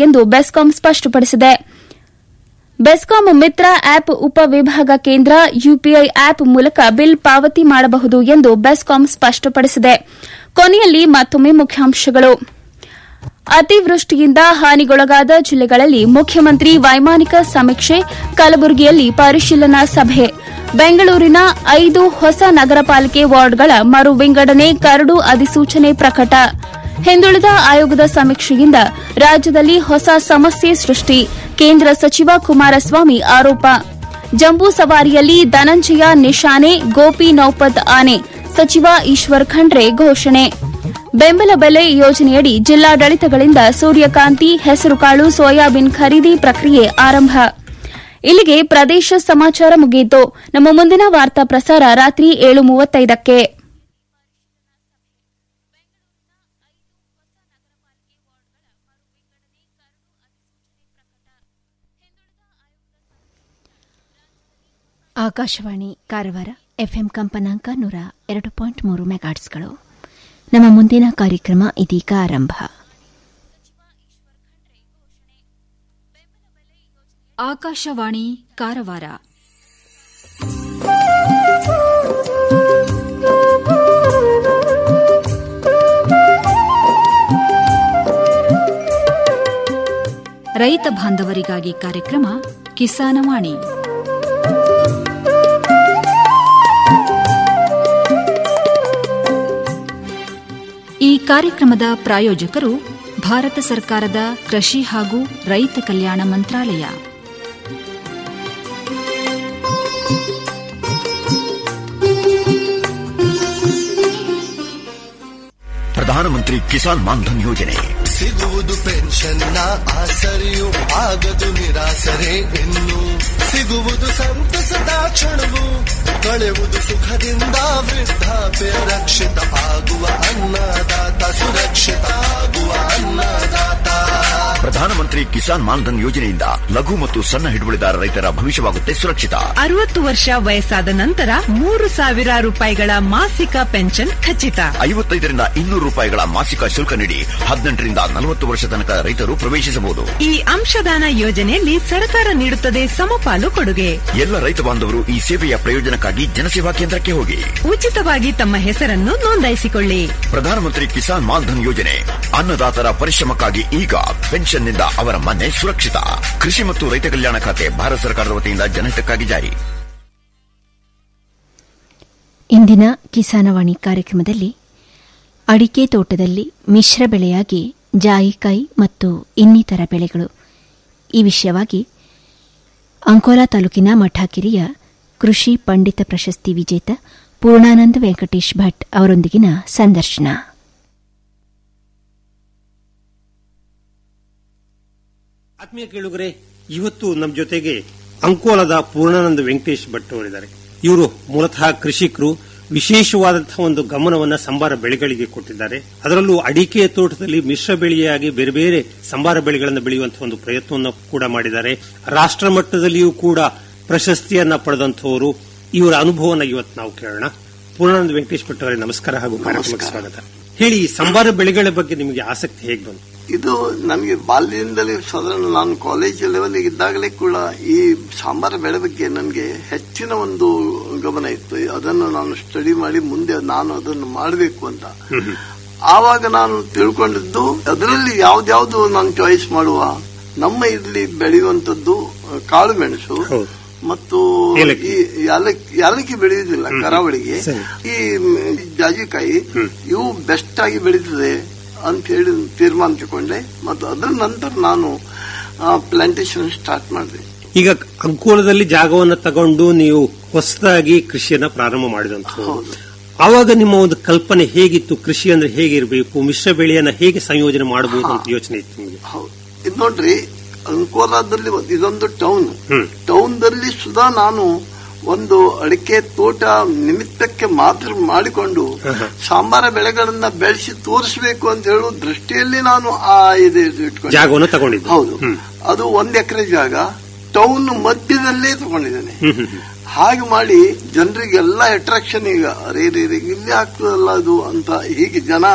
ಎಂದು ಬೆಸ್ಕಾಂ ಸ್ಪಷ್ಟಪಡಿಸಿದೆ ಬೆಸ್ಕಾಂ ಮಿತ್ರ ಆಪ್ ಉಪವಿಭಾಗ ಕೇಂದ್ರ ಯುಪಿಐ ಆಪ್ ಮೂಲಕ ಬಿಲ್ ಪಾವತಿ ಮಾಡಬಹುದು ಎಂದು ಬೆಸ್ಕಾಂ ಸ್ಪಷ್ಟಪಡಿಸಿದೆ ಕೊನೆಯಲ್ಲಿ ಮತ್ತೊಮ್ಮೆ ಮುಖ್ಯಾಂಶಗಳು ಅತಿವೃಷ್ಟಿಯಿಂದ ಹಾನಿಗೊಳಗಾದ ಜಿಲ್ಲೆಗಳಲ್ಲಿ ಮುಖ್ಯಮಂತ್ರಿ ವೈಮಾನಿಕ ಸಮೀಕ್ಷೆ ಕಲಬುರಗಿಯಲ್ಲಿ ಪರಿಶೀಲನಾ ಸಭೆ ಬೆಂಗಳೂರಿನ ಐದು ಹೊಸ ನಗರ ಪಾಲಿಕೆ ವಾರ್ಡ್ಗಳ ಮರು ವಿಂಗಡಣೆ ಕರಡು ಅಧಿಸೂಚನೆ ಪ್ರಕಟ ಹಿಂದುಳಿದ ಆಯೋಗದ ಸಮೀಕ್ಷೆಯಿಂದ ರಾಜ್ಯದಲ್ಲಿ ಹೊಸ ಸಮಸ್ಯೆ ಸೃಷ್ಟಿ ಕೇಂದ್ರ ಸಚಿವ ಕುಮಾರಸ್ವಾಮಿ ಆರೋಪ ಜಂಬೂ ಸವಾರಿಯಲ್ಲಿ ಧನಂಜಯ ನಿಶಾನೆ ಗೋಪಿ ನೌಪತ್ ಆನೆ ಸಚಿವ ಈಶ್ವರ್ ಖಂಡ್ರೆ ಘೋಷಣೆ ಬೆಂಬಲ ಬೆಲೆ ಯೋಜನೆಯಡಿ ಜಿಲ್ಲಾಡಳಿತಗಳಿಂದ ಸೂರ್ಯಕಾಂತಿ ಹೆಸರುಕಾಳು ಸೋಯಾಬೀನ್ ಖರೀದಿ ಪ್ರಕ್ರಿಯೆ ಆರಂಭ ಇಲ್ಲಿಗೆ ಪ್ರದೇಶ ಸಮಾಚಾರ ಮುಗಿಯಿತು ನಮ್ಮ ಮುಂದಿನ ವಾರ್ತಾ ಪ್ರಸಾರ ರಾತ್ರಿ ಏಳು ಮೂವತ್ತೈದಕ್ಕೆ ಆಕಾಶವಾಣಿ ಕಾರವಾರ ಎಫ್ಎಂ ಕಂಪನಾಂಕ ನೂರ ಎರಡು ಪಾಯಿಂಟ್ ಮೂರು ಮೆಗಾಟ್ಸ್ಗಳು ನಮ್ಮ ಮುಂದಿನ ಕಾರ್ಯಕ್ರಮ ಇದೀಗ ಆರಂಭ ಆಕಾಶವಾಣಿ ಕಾರವಾರ ರೈತ ಬಾಂಧವರಿಗಾಗಿ ಕಾರ್ಯಕ್ರಮ ಕಿಸಾನವಾಣಿ ಈ ಕಾರ್ಯಕ್ರಮದ ಪ್ರಾಯೋಜಕರು ಭಾರತ ಸರ್ಕಾರದ ಕೃಷಿ ಹಾಗೂ ರೈತ ಕಲ್ಯಾಣ ಮಂತ್ರಾಲಯ ಪ್ರಧಾನಮಂತ್ರಿ ಕಿಸಾನ್ ಮಾನ್ಧನ್ ಯೋಜನೆ ಸಿಗುವುದು ಪೆನ್ಷನ್ನ ಆಸರೆಯು ಆಗದು ನಿರಾಸರೆ ಇನ್ನು ಸಿಗುವುದು ಸಂತಸದ ಕ್ಷಣವು ಕಳೆವುದು ಸುಖದಿಂದ ವೃದ್ಧಾಪ್ಯ ರಕ್ಷಿತ ಆಗುವ ಅನ್ನದಾತ ಸುರಕ್ಷಿತ ಆಗುವ ಅನ್ನದಾತ ಪ್ರಧಾನಮಂತ್ರಿ ಕಿಸಾನ್ ಮಾನ್ಧನ್ ಯೋಜನೆಯಿಂದ ಲಘು ಮತ್ತು ಸಣ್ಣ ಹಿಡುವಳಿದಾರ ರೈತರ ಭವಿಷ್ಯವಾಗುತ್ತೆ ಸುರಕ್ಷಿತ ಅರವತ್ತು ವರ್ಷ ವಯಸ್ಸಾದ ನಂತರ ಮೂರು ಸಾವಿರ ರೂಪಾಯಿಗಳ ಮಾಸಿಕ ಪೆನ್ಷನ್ ಖಚಿತ ಐವತ್ತೈದರಿಂದ ಇನ್ನೂರು ರೂಪಾಯಿಗಳ ಮಾಸಿಕ ಶುಲ್ಕ ನೀಡಿ ಹದಿನೆಂಟರಿಂದ ನಲವತ್ತು ವರ್ಷ ತನಕ ರೈತರು ಪ್ರವೇಶಿಸಬಹುದು ಈ ಅಂಶದಾನ ಯೋಜನೆಯಲ್ಲಿ ಸರ್ಕಾರ ನೀಡುತ್ತದೆ ಸಮಪಾಲು ಕೊಡುಗೆ ಎಲ್ಲ ರೈತ ಬಾಂಧವರು ಈ ಸೇವೆಯ ಪ್ರಯೋಜನಕ್ಕಾಗಿ ಜನಸೇವಾ ಕೇಂದ್ರಕ್ಕೆ ಹೋಗಿ ಉಚಿತವಾಗಿ ತಮ್ಮ ಹೆಸರನ್ನು ನೋಂದಾಯಿಸಿಕೊಳ್ಳಿ ಪ್ರಧಾನಮಂತ್ರಿ ಕಿಸಾನ್ ಮಾನ್ಧನ್ ಯೋಜನೆ ಅನ್ನದಾತರ ಪರಿಶ್ರಮಕ್ಕಾಗಿ ಈಗ ಪೆನ್ಷನ್ನಿಂದ ಅವರ ಮನೆ ಸುರಕ್ಷಿತ ಕೃಷಿ ಮತ್ತು ರೈತ ಕಲ್ಯಾಣ ಖಾತೆ ಭಾರತ ಸರ್ಕಾರದ ವತಿಯಿಂದ ಜನಹಿತಕ್ಕಾಗಿ ಜಾರಿ ಇಂದಿನ ಕಿಸಾನವಾಣಿ ಕಾರ್ಯಕ್ರಮದಲ್ಲಿ ಅಡಿಕೆ ತೋಟದಲ್ಲಿ ಮಿಶ್ರ ಬೆಳೆಯಾಗಿ ಜಾಯಿಕಾಯಿ ಮತ್ತು ಇನ್ನಿತರ ಬೆಳೆಗಳು ಈ ವಿಷಯವಾಗಿ ಅಂಕೋಲಾ ತಾಲೂಕಿನ ಮಠಾಕಿರಿಯ ಕೃಷಿ ಪಂಡಿತ ಪ್ರಶಸ್ತಿ ವಿಜೇತ ಪೂರ್ಣಾನಂದ ವೆಂಕಟೇಶ್ ಭಟ್ ಅವರೊಂದಿಗಿನ ಸಂದರ್ಶನ ಆತ್ಮೀಯ ಕೇಳುಗರೆ ಇವತ್ತು ನಮ್ಮ ಜೊತೆಗೆ ಅಂಕೋಲದ ಪೂರ್ಣಾನಂದ ವೆಂಕಟೇಶ್ ಭಟ್ ಅವರಿದ್ದಾರೆ ಇವರು ಮೂಲತಃ ಕೃಷಿಕರು ವಿಶೇಷವಾದಂತಹ ಒಂದು ಗಮನವನ್ನ ಸಂಬಾರ ಬೆಳೆಗಳಿಗೆ ಕೊಟ್ಟಿದ್ದಾರೆ ಅದರಲ್ಲೂ ಅಡಿಕೆ ತೋಟದಲ್ಲಿ ಮಿಶ್ರ ಬೆಳೆಯಾಗಿ ಬೇರೆ ಬೇರೆ ಸಂಬಾರ ಬೆಳೆಗಳನ್ನು ಬೆಳೆಯುವಂತಹ ಒಂದು ಪ್ರಯತ್ನವನ್ನು ಕೂಡ ಮಾಡಿದ್ದಾರೆ ರಾಷ್ಟ್ರ ಮಟ್ಟದಲ್ಲಿಯೂ ಕೂಡ ಪ್ರಶಸ್ತಿಯನ್ನ ಪಡೆದಂತವರು ಇವರ ಅನುಭವನ ಇವತ್ತು ನಾವು ಕೇಳೋಣ ಪೂರ್ಣಾನಂದ ವೆಂಕಟೇಶ್ ಭಟ್ ಅವರೇ ನಮಸ್ಕಾರ ಹಾಗೂ ಕಾರ್ಯಕ್ರಮಕ್ಕೆ ಸ್ವಾಗತ ಹೇಳಿ ಈ ಸಂಬಾರ ಬೆಳೆಗಳ ಬಗ್ಗೆ ನಿಮಗೆ ಆಸಕ್ತಿ ಹೇಗೆ ಬಂತು ಇದು ನನಗೆ ಬಾಲ್ಯದಿಂದಲೇ ಸಾಧಾರಣ ನಾನು ಕಾಲೇಜ್ ಲೆವೆಲ್ ಇದ್ದಾಗಲೇ ಕೂಡ ಈ ಸಾಂಬಾರ ಬೆಳೆ ಬಗ್ಗೆ ನನಗೆ ಹೆಚ್ಚಿನ ಒಂದು ಗಮನ ಇತ್ತು ಅದನ್ನು ನಾನು ಸ್ಟಡಿ ಮಾಡಿ ಮುಂದೆ ನಾನು ಅದನ್ನು ಮಾಡಬೇಕು ಅಂತ ಆವಾಗ ನಾನು ತಿಳ್ಕೊಂಡಿದ್ದು ಅದರಲ್ಲಿ ಯಾವ್ದ್ಯಾವ್ದು ನಾನು ಚಾಯ್ಸ್ ಮಾಡುವ ನಮ್ಮ ಇಲ್ಲಿ ಬೆಳೆಯುವಂತದ್ದು ಕಾಳು ಮೆಣಸು ಹೌದು. ಮತ್ತು ಏಲಕ್ಕಿ. ಈ ಯಾಲಕ್ಕಿ ಯಾಲಕ್ಕಿ ಬೆಳೆಯುವುದಿಲ್ಲ ಕರಾವಳಿಗೆ ಸರಿ. ಈ ಮ್, ಜಾಜಿಕಾಯಿ ಇವು ಬೆಸ್ಟ್ ಆಗಿ ಬೆಳೀತದೆ ಅಂತ ಹೇಳಿ ತೀರ್ಮಾನ ತಗೊಂಡೆ ಮತ್ತು ಅದರ ನಂತರ ನಾನು ಪ್ಲಾಂಟೇಶನ್ ಸ್ಟಾರ್ಟ್ ಮಾಡಿದೆ ಈಗ ಅಂಕೋಲದಲ್ಲಿ ಜಾಗವನ್ನು ತಗೊಂಡು ನೀವು ಹೊಸದಾಗಿ ಕೃಷಿಯನ್ನ ಪ್ರಾರಂಭ ಮಾಡಿದಂಥದ್ದು ಹೌದು. ಆವಾಗ ನಿಮ್ಮ ಒಂದು ಕಲ್ಪನೆ ಹೇಗಿತ್ತು ಕೃಷಿ ಅಂದ್ರೆ ಹೇಗಿರಬೇಕು ಮಿಶ್ರ ಬೆಳೆಯನ್ನ ಹೇಗೆ ಸಂಯೋಜನೆ ಮಾಡಬಹುದು ಅಂತ ಯೋಚನೆ ಇತ್ತು ನಿಮಗೆ ಹೌದು ಇದು ನೋಡ್ರಿ ಅಂಕೋಲಾದಲ್ಲಿ ಒಂದು- ಇದೊಂದು ಟೌನ್ ಹ್ಮ್. ಟೌನ್ ದಲ್ಲಿ ಸುಧಾ ನಾನು ಒಂದು ಅಡಿಕೆ ತೋಟ ನಿಮಿತ್ತಕ್ಕೆ ಮಾತ್ರ ಮಾಡಿಕೊಂಡು ಸಾಂಬಾರ ಬೆಳೆಗಳನ್ನ ಬೆಳೆಸಿ ತೋರಿಸಬೇಕು ಅಂತ ಹೇಳುವ ದೃಷ್ಟಿಯಲ್ಲಿ ನಾನು ಆ ಇದು ಇಟ್ಕೊಂಡೆ ಜಾಗವನ್ನು ತಗೊಂಡಿದ್ದು ಹೌದು ಹ್ಮ್. ಅದು ಒಂದ್ ಎಕರೆ ಜಾಗ ಟೌನ್ ಮಧ್ಯದಲ್ಲೇ ತಗೊಂಡಿದ್ದೇನೆ ಹ್ಮ್, ಹ್ಮ್, ಹ್ಮ್. ಹಾಗೆ ಮಾಡಿ ಜನರಿಗೆಲ್ಲ ಅಟ್ರಾಕ್ಷನ್ ಈಗ ಅರೇ ರೇ ರೇ, ಇಲ್ಲಿ ಆಗ್ತದಲ್ಲ ಅದು ಅಂತ ಹೀಗೆ ಜನ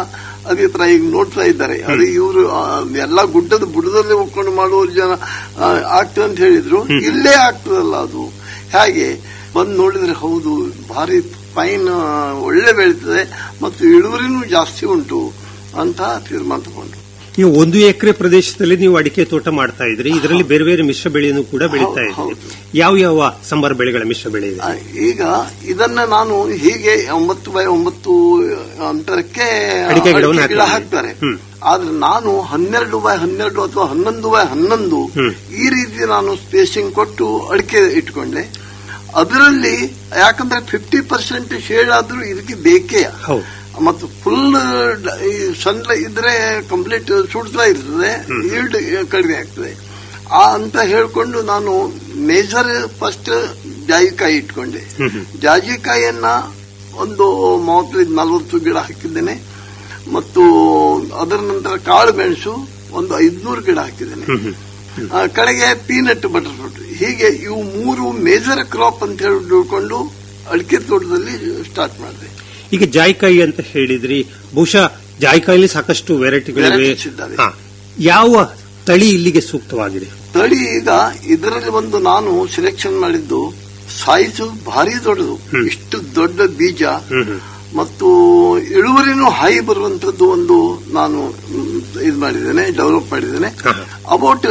ಅದೇ ತರ ಈಗ ನೋಡ್ತಾ ಇದ್ದಾರೆ ಅದೇ ಇವರು ಎಲ್ಲಾ ಗುಡ್ಡದ ಬುಡದಲ್ಲಿ ಹೋಗ್ಕೊಂಡು ಮಾಡುವ ಜನ ಆ, ಆಗ್ತದೆ ಅಂತ ಹೇಳಿದ್ರು ಇಲ್ಲೇ ಆಗ್ತದಲ್ಲ ಅದು ಹಾಗೆ ಬಂದು ನೋಡಿದ್ರೆ ಹೌದು ಭಾರಿ ಫೈನ್ ಒಳ್ಳೆ ಬೆಳೀತದೆ ಮತ್ತು ಇಳುವರಿನೂ ಜಾಸ್ತಿ ಉಂಟು ಅಂತ ತೀರ್ಮಾನ ತಗೊಂಡು ಈಗ ಒಂದು ಎಕರೆ ಪ್ರದೇಶದಲ್ಲಿ ನೀವು ಅಡಿಕೆ ತೋಟ ಮಾಡ್ತಾ ಇದ್ರಿ ಇದರಲ್ಲಿ ಬೇರೆ ಬೇರೆ ಮಿಶ್ರ ಬೆಳೆಯನ್ನು ಕೂಡ ಬೆಳೀತಾ ಹೌದು, ಇದ್ರಿ ಯಾವ ಯಾವ ಸಂಬಾರ ಬೆಳೆಗಳ ಮಿಶ್ರ ಬೆಳೆ ಇದೆ ಆ, ಈಗ ಇದನ್ನ ನಾನು ಹೀಗೆ ಒಂಬತ್ತು ಬೈ ಒಂಬತ್ತು ಅಂತರಕ್ಕೆ ಅಡಿಕೆ ಗಿಡವನ್ನು ಅಡಿಕೆ ಗಿಡ ಹಾಕ್ತಾರೆ. ಹಾಕ್ತಾರೆ ಹ್ಮ್. ಆದ್ರೆ ನಾನು ಹನ್ನೆರಡು ಬೈ ಹನ್ನೆರಡು ಅಥವಾ ಹನ್ನೊಂದು ಬೈ ಹನ್ನೊಂದು ಹ್ಮ್. ಈ ರೀತಿ ನಾನು ಸ್ಪೇಸಿಂಗ್ ಕೊಟ್ಟು ಅಡಿಕೆ ಇಟ್ಕೊಂಡೆ ಅದರಲ್ಲಿ ಯಾಕಂದ್ರೆ ಫಿಫ್ಟಿ ಪರ್ಸೆಂಟ್ ಶೇಡ್ ಆದ್ರೂ ಇದಕ್ಕೆ ಬೇಕೇ ಹೌದು ಮತ್ತು ಫುಲ್ ಸಣ್ಣ ಇದ್ರೆ ಕಂಪ್ಲೀಟ್ ಸುಡ್ತಾ ಇರ್ತದೆ ಈಲ್ಡ್ ಕಡಿಮೆ ಆಗ್ತದೆ ಆ ಅಂತ ಹೇಳ್ಕೊಂಡು ನಾನು ಮೇಜರ್ ಫಸ್ಟ್ ಜಾಯಿಕಾಯಿ ಇಟ್ಕೊಂಡೆ ಜಾಜಿಕಾಯಿಯನ್ನ ಒಂದು ಮೂವತ್ತೈದು ನಲವತ್ತು ಗಿಡ ಹಾಕಿದ್ದೇನೆ ಮತ್ತು ಅದರ ನಂತರ ಕಾಳು ಮೆಣಸು ಒಂದು ಐದ್ನೂರು ಗಿಡ ಹಾಕಿದ್ದೇನೆ ಆ, ಕಡೆಗೆ ಪೀನಟ್ ಬಟರ್ ಫ್ರೂಟ್ ಹೀಗೆ ಇವು ಮೂರು ಮೇಜರ್ ಕ್ರಾಪ್ ಅಂತ ಹೇಳಿ ತಿಳ್ಕೊಂಡು ಅಡಿಕೆ ತೋಟದಲ್ಲಿ ಸ್ಟಾರ್ಟ್ ಮಾಡಿದೆ ಈಗ ಜಾಯ್ಕಾಯಿ ಅಂತ ಹೇಳಿದ್ರಿ ಬಹುಶಃ ಜಾಯ್ಕಾಯಲ್ಲಿ ಸಾಕಷ್ಟು ವೆರೈಟಿಗಳಿವೆ Varieties ಇದ್ದಾವೆ. ಹಾ. ಯಾವ ತಳಿ ಇಲ್ಲಿಗೆ ಸೂಕ್ತವಾಗಿದೆ ತಳಿ ಈಗ ಇದರಲ್ಲಿ ಒಂದು ನಾನು ಸೆಲೆಕ್ಷನ್ ಮಾಡಿದ್ದು ಸೈಜ್ ಭಾರಿ ದೊಡ್ಡದು ಇಷ್ಟು ದೊಡ್ಡ ಬೀಜ ಮತ್ತು ಇಳುವರಿನೂ ಹೈ ಬರುವಂತದ್ದು ಒಂದು ನಾನು ಇದು ಮಾಡಿದ್ದೇನೆ ಡೆವಲಪ್ ಮಾಡಿದ್ದೇನೆ ಅಬೌಟ್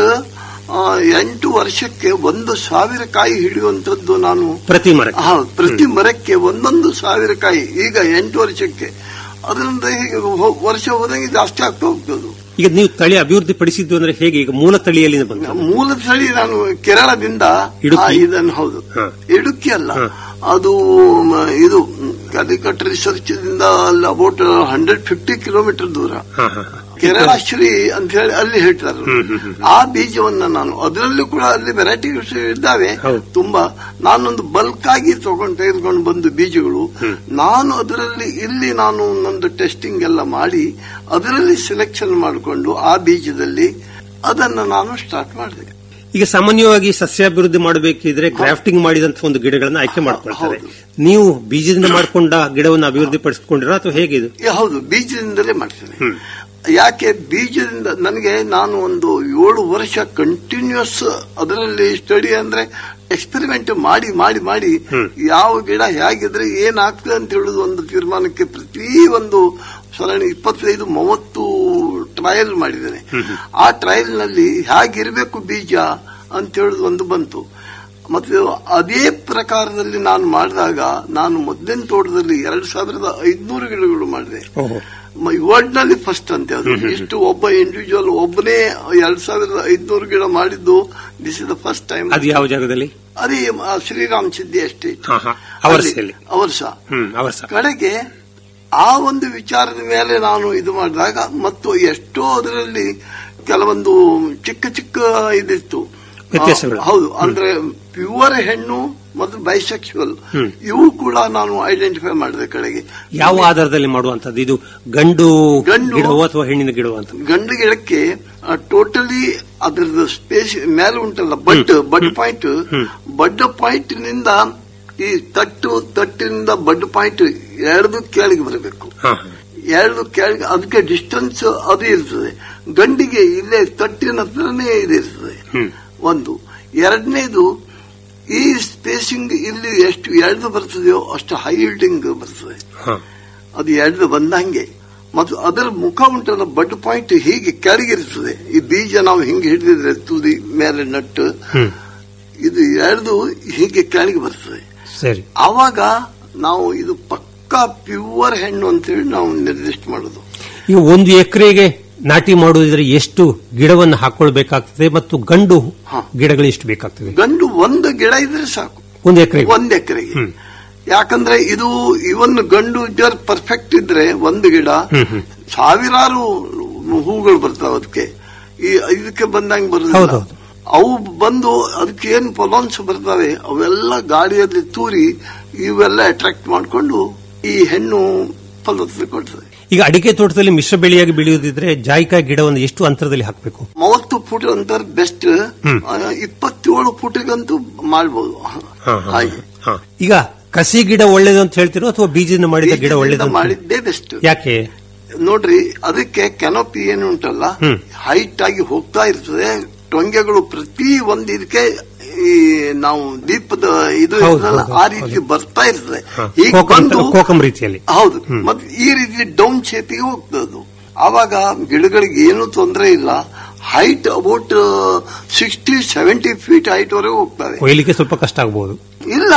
ಎಂಟು ವರ್ಷಕ್ಕೆ ಒಂದು ಸಾವಿರ ಕಾಯಿ ಹಿಡಿಯುವಂತದ್ದು ನಾನು ಪ್ರತಿ ಮರಕ್ಕೆ ಹೌದು ಪ್ರತಿ ಮರಕ್ಕೆ ಒಂದೊಂದು ಸಾವಿರ ಕಾಯಿ ಈಗ ಎಂಟು ವರ್ಷಕ್ಕೆ ಅದರಿಂದ ಹೀಗೆ ಹೋ- ವರ್ಷ ಹೋದಂಗೆ ಜಾಸ್ತಿ ಆಗ್ತಾ ಹೋಗ್ತದೆ ಈಗ ನೀವು ತಳಿ ಅಭಿವೃದ್ಧಿ ಪಡಿಸಿದ್ದು ಅಂದ್ರೆ ಹೇಗೆ ಈಗ ಮೂಲ ತಳಿಯಲ್ಲಿ ಬಂತು ಮೂಲ ತಳಿ ನಾನು ಕೇರಳದಿಂದ ಇಡುಕ್ಕಿ? ಆ, ಇದನ್ನು ಹೌದು ಹ. ಇಡುಕ್ಕಿ ಅಲ್ಲ ಹ. ಅದು ಮ, ಇದು ಅಗ್ರಿಕಲ್ಚರ್ ರಿಸರ್ಚ್ ದಿಂದ ಅಲ್ಲಿ ಅಬೌಟ್ ಹಂಡ್ರೆಡ್ ಫಿಫ್ಟಿ ಕಿಲೋಮೀಟರ್ ದೂರ ಹಾ, ಹಾ, ಹಾ. ಕೇರಳ ಶ್ರೀ ಅಂತ ಹೇಳಿ ಅಲ್ಲಿ ಹೇಳ್ತಾರೆ ಆ ಬೀಜವನ್ನ ನಾನು ಅದರಲ್ಲೂ ಕೂಡ ಅಲ್ಲಿ ವೆರೈಟೀಸ್ ಇದ್ದಾವೆ ಹೌದು. ತುಂಬಾ ನಾನೊಂದು ಬಲ್ಕ್ ಆಗಿ ತಗೊಂಡು ತೆಗೆದುಕೊಂಡು ಬಂದು ಬೀಜಗಳು ನಾನು ಅದರಲ್ಲಿ ಇಲ್ಲಿ ನಾನು ನಂದು ಟೆಸ್ಟಿಂಗ್ ಎಲ್ಲ ಮಾಡಿ ಅದರಲ್ಲಿ ಸೆಲೆಕ್ಷನ್ ಮಾಡಿಕೊಂಡು ಆ ಬೀಜದಲ್ಲಿ ಅದನ್ನ ನಾನು ಸ್ಟಾರ್ಟ್ ಮಾಡಿದೆ ಈಗ ಸಾಮಾನ್ಯವಾಗಿ ಸಸ್ಯಾಭಿವೃದ್ಧಿ ಮಾಡಬೇಕಿದ್ರೆ ಗ್ರಾಫ್ಟಿಂಗ್ ಮಾಡಿದಂತ ಒಂದು ಗಿಡಗಳನ್ನ ಆಯ್ಕೆ ಮಾಡ್ಕೊಳ್ತಾರೆ ಹೌದು. ನೀವು ಬೀಜದಿಂದ ಮಾಡ್ಕೊಂಡ ಗಿಡವನ್ನು ಅಭಿವೃದ್ಧಿ ಪಡಿಸಿಕೊಂಡಿರೋ ಅಥವಾ ಹೇಗೆ ಇದು ಏ, ಹೌದು ಬೀಜದಿಂದಲೇ ಮಾಡ್ತೇನೆ ಯಾಕೆ ಬೀಜದಿಂದ ನನಗೆ ನಾನು ಒಂದು ಏಳು ವರ್ಷ ಕಂಟಿನ್ಯೂಸ್ ಅದರಲ್ಲಿ ಸ್ಟಡಿ ಅಂದ್ರೆ ಎಕ್ಸ್ಪೆರಿಮೆಂಟ್ ಮಾಡಿ ಮಾಡಿ ಮಾಡಿ ಯಾವ ಗಿಡ ಹೇಗಿದ್ರೆ ಏನಾಗ್ತದೆ ಅಂತ ಹೇಳುದು ಒಂದು ತೀರ್ಮಾನಕ್ಕೆ ಪ್ರತಿ ಒಂದು ಸರಣಿ ಇಪ್ಪತ್ತೈದು ಮೂವತ್ತು ಟ್ರಯಲ್ ಮಾಡಿದ್ದೇನೆ ಆ ಟ್ರಯಲ್ ನಲ್ಲಿ ಹೇಗಿರ್ಬೇಕು ಬೀಜ ಅಂತ ಹೇಳುದು ಒಂದು ಬಂತು ಮತ್ತು ಅದೇ ಪ್ರಕಾರದಲ್ಲಿ ನಾನು ಮಾಡಿದಾಗ ನಾನು ಮೊದಲಿನ ತೋಟದಲ್ಲಿ ಎರಡ್ ಸಾವಿರದ ಐದ್ನೂರು ಗಿಡಗಳು ಮಾಡಿದೆ ವರ್ಲ್ಡ್ ನಲ್ಲಿ ಫಸ್ಟ್ ಅಂತೆ ಅದು ಇಷ್ಟು ಒಬ್ಬ ಇಂಡಿವಿಜುವಲ್ ಒಬ್ಬನೇ ಎರಡ್ ಸಾವಿರದ ಐದ್ನೂರು ಗಿಡ ಮಾಡಿದ್ದು this is the first time ಅದು ಯಾವ ಜಾಗದಲ್ಲಿ ಅದೇ ಆ, ಶ್ರೀರಾಮ್ ಸಿದ್ದಿ ಎಸ್ಟೇಟ್ ಹಾ, ಹಾ. ಅವರ್ಸೆಯಲ್ಲಿ. ಅವರ್ಸ ಹ್ಮ್ ಅವರ್ಸ ಕಡೆಗೆ ಆ ಒಂದು ವಿಚಾರದ ಮೇಲೆ ನಾನು ಇದು ಮಾಡಿದಾಗ ಮತ್ತು ಎಷ್ಟೋ ಅದರಲ್ಲಿ ಕೆಲವೊಂದು ಚಿಕ್ಕ ಚಿಕ್ಕ ಇದಿತ್ತು ವ್ಯತ್ಯಾಸಗಳು. ಆ, ಹೌದು ಅಂದ್ರೆ ಪ್ಯೂರ್ ಹೆಣ್ಣು ಮತ್ತು ಬೈಸೆಕ್ಸುವಲ್ ಇವು ಕೂಡ ನಾನು ಐಡೆಂಟಿಫೈ ಮಾಡಿದೆ ಕಡೆಗೆ ಯಾವ ಆಧಾರದಲ್ಲಿ ಮಾಡುವಂತದ್ದು ಇದು ಗಂಡು ಗಂಡು- ಗಿಡವೋ ಅಥವಾ ಹೆಣ್ಣಿನ ಗಿಡವೋ ಅಂತ ಗಂಡು ಗಿಡಕ್ಕೆ ಟೋಟಲಿ ಅದರದ್ದು ಸ್ಪೇಸ್ ಮೇಲೆ ಉಂಟಲ್ಲ ಬಡ್ ಬಡ್ ಪಾಯಿಂಟ್ ಬಡ್ ಪಾಯಿಂಟ್ ನಿಂದ ಈ ತಟ್ಟು ತಟ್ಟಿನಿಂದ ಬಡ್ ಪಾಯಿಂಟ್ ಎರಡು ಕೆಳಗೆ ಬರಬೇಕು ಹಾ ಎರಡು ಕೆಳಗೆ ಅದಕ್ಕೆ ಡಿಸ್ಟೆನ್ಸ್ ಅದು ಇರ್ತದೆ ಗಂಡಿಗೆ ಇಲ್ಲೇ ತಟ್ಟಿನ ಹತ್ರನೇ ಇದಿರ್ತದೆ ಒಂದು ಎರಡನೇದು ಈ ಸ್ಪೇಸಿಂಗ್ ಇಲ್ಲಿ ಎಷ್ಟು ಎಳೆದು ಬರ್ತದೆಯೋ ಅಷ್ಟು ಹೈ ಇಲ್ಡಿಂಗ್ ಬರ್ತದೆ ಹಾ ಅದು ಎಳೆದು ಬಂದಂಗೆ ಮತ್ತು ಅದರ ಮುಖ ಉಂಟಲ್ಲ ಬಡ್ ಪಾಯಿಂಟ್ ಹೀಗೆ ಕೆಳಗಿರ್ತದೆ ಈ ಬೀಜ ನಾವು ಹಿಂಗೆ ಹಿಡಿದಿದ್ರೆ ತುದಿ ಮೇಲೆ ನಟ್ಟು ಇದು ಎಳೆದು ಹೀಗೆ ಕೆಳಗೆ ಬರ್ತದೆ ಸರಿ ಆವಾಗ ನಾವು ಇದು ಪಕ್ಕಾ ಪ್ಯೂರ್ ಹೆಣ್ಣು ಅಂತೇಳಿ ನಾವು ನಿರ್ದಿಷ್ಟ ಮಾಡೋದು ಈಗ ಒಂದು ಎಕರೆಗೆ ನಾಟಿ ಮಾಡುವುದಿದ್ರೆ ಎಷ್ಟು ಗಿಡವನ್ನು ಹಾಕೊಳ್ಬೇಕಾಗ್ತದೆ ಮತ್ತು ಗಂಡು ಹಾ. ಗಿಡಗಳು ಎಷ್ಟು ಬೇಕಾಗ್ತದೆ ಗಂಡು ಒಂದು ಗಿಡ ಇದ್ರೆ ಸಾಕು ಒಂದು ಎಕರೆಗೆ ಒಂದ್ ಎಕರೆಗೆ ಯಾಕಂದ್ರೆ ಇದು ಇವನ್ ಗಂಡು ಜರ್ ಪರ್ಫೆಕ್ಟ್ ಇದ್ರೆ ಒಂದು ಗಿಡ ಸಾವಿರಾರು ಹೂಗಳು ಬರ್ತಾವ ಅದಕ್ಕೆ ಈ ಇದಕ್ಕೆ ಬಂದಂಗೆ ಬರೋದಿಲ್ಲ ಹೌದೌದು. ಅವು ಬಂದು ಅದಕ್ಕೆ ಏನ್ ಪೊಲಾನ್ಸ್ ಬರ್ತವೆ ಅವೆಲ್ಲ ಗಾಳಿಯಲ್ಲಿ ತೂರಿ ಇವೆಲ್ಲ ಅಟ್ರಾಕ್ಟ್ ಮಾಡಿಕೊಂಡು ಈ ಹೆಣ್ಣು ಫಲವತ್ತತೆ ಕೊಡ್ತದೆ ಈಗ ಅಡಿಕೆ ತೋಟದಲ್ಲಿ ಮಿಶ್ರ ಬೆಳೆಯಾಗಿ ಬೆಳೆಯುವುದಿದ್ರೆ ಜಾಯಿಕಾಯಿ ಗಿಡವನ್ನು ಎಷ್ಟು ಅಂತರದಲ್ಲಿ ಹಾಕಬೇಕು ಮೂವತ್ತು ಫುಟ್ ಅಂತ ಬೆಸ್ಟ್ ಇಪ್ಪತ್ತೇಳು ಫುಟಿಗಂತೂ ಮಾಡ್ಬೋದು ಹಾಗೆ ಈಗ ಕಸಿ ಗಿಡ ಒಳ್ಳೇದು ಅಂತ ಹೇಳ್ತಿರೋ ಅಥವಾ ಬೀಜದಿಂದ ಮಾಡಿದ ಗಿಡ ಒಳ್ಳೇದು ಬೀಜದಿಂದ ಅಂತ ಮಾಡಿದ್ದೇ ಬೆಸ್ಟ್ ಯಾಕೆ ನೋಡ್ರಿ ಅದಕ್ಕೆ ಕೆನೋಪಿ ಏನು ಉಂಟಲ್ಲ ಹ್ಮ್. ಹೈಟ್ ಆಗಿ ಹೋಗ್ತಾ ಇರ್ತದೆ ಟೊಂಗೆಗಳು ಪ್ರತಿ ಒಂದ್ ಇದಕ್ಕೆ ಈ ನಾವು ದೀಪದ ಇದು ಹೌದು, ಇರ್ತದಲ್ಲ, ಹೌದು, ಆ ರೀತಿ ಬರ್ತಾ ಇರ್ತದೆ ಹ. ಈಗ ಕೋಕಂ ಬಂದು ಕೋಕಂ ರೀತಿಯಲ್ಲಿ ಹೌದು ಮತ್ತೆ ಈ ರೀತಿ ಡೌನ್ ಶೇಪಿಗೆ ಹೋಗ್ತದೆ ಅದು ಆವಾಗ ಗಿಡಗಳಿಗೆ ಏನು ತೊಂದರೆ ಇಲ್ಲ height about sixty seventy feet height ವರೆಗೂ ಹೋಗ್ತದೆ ಒಯ್ಲಿಕ್ಕೆ ಸ್ವಲ್ಪ ಕಷ್ಟ ಆಗಬಹುದು ಇಲ್ಲ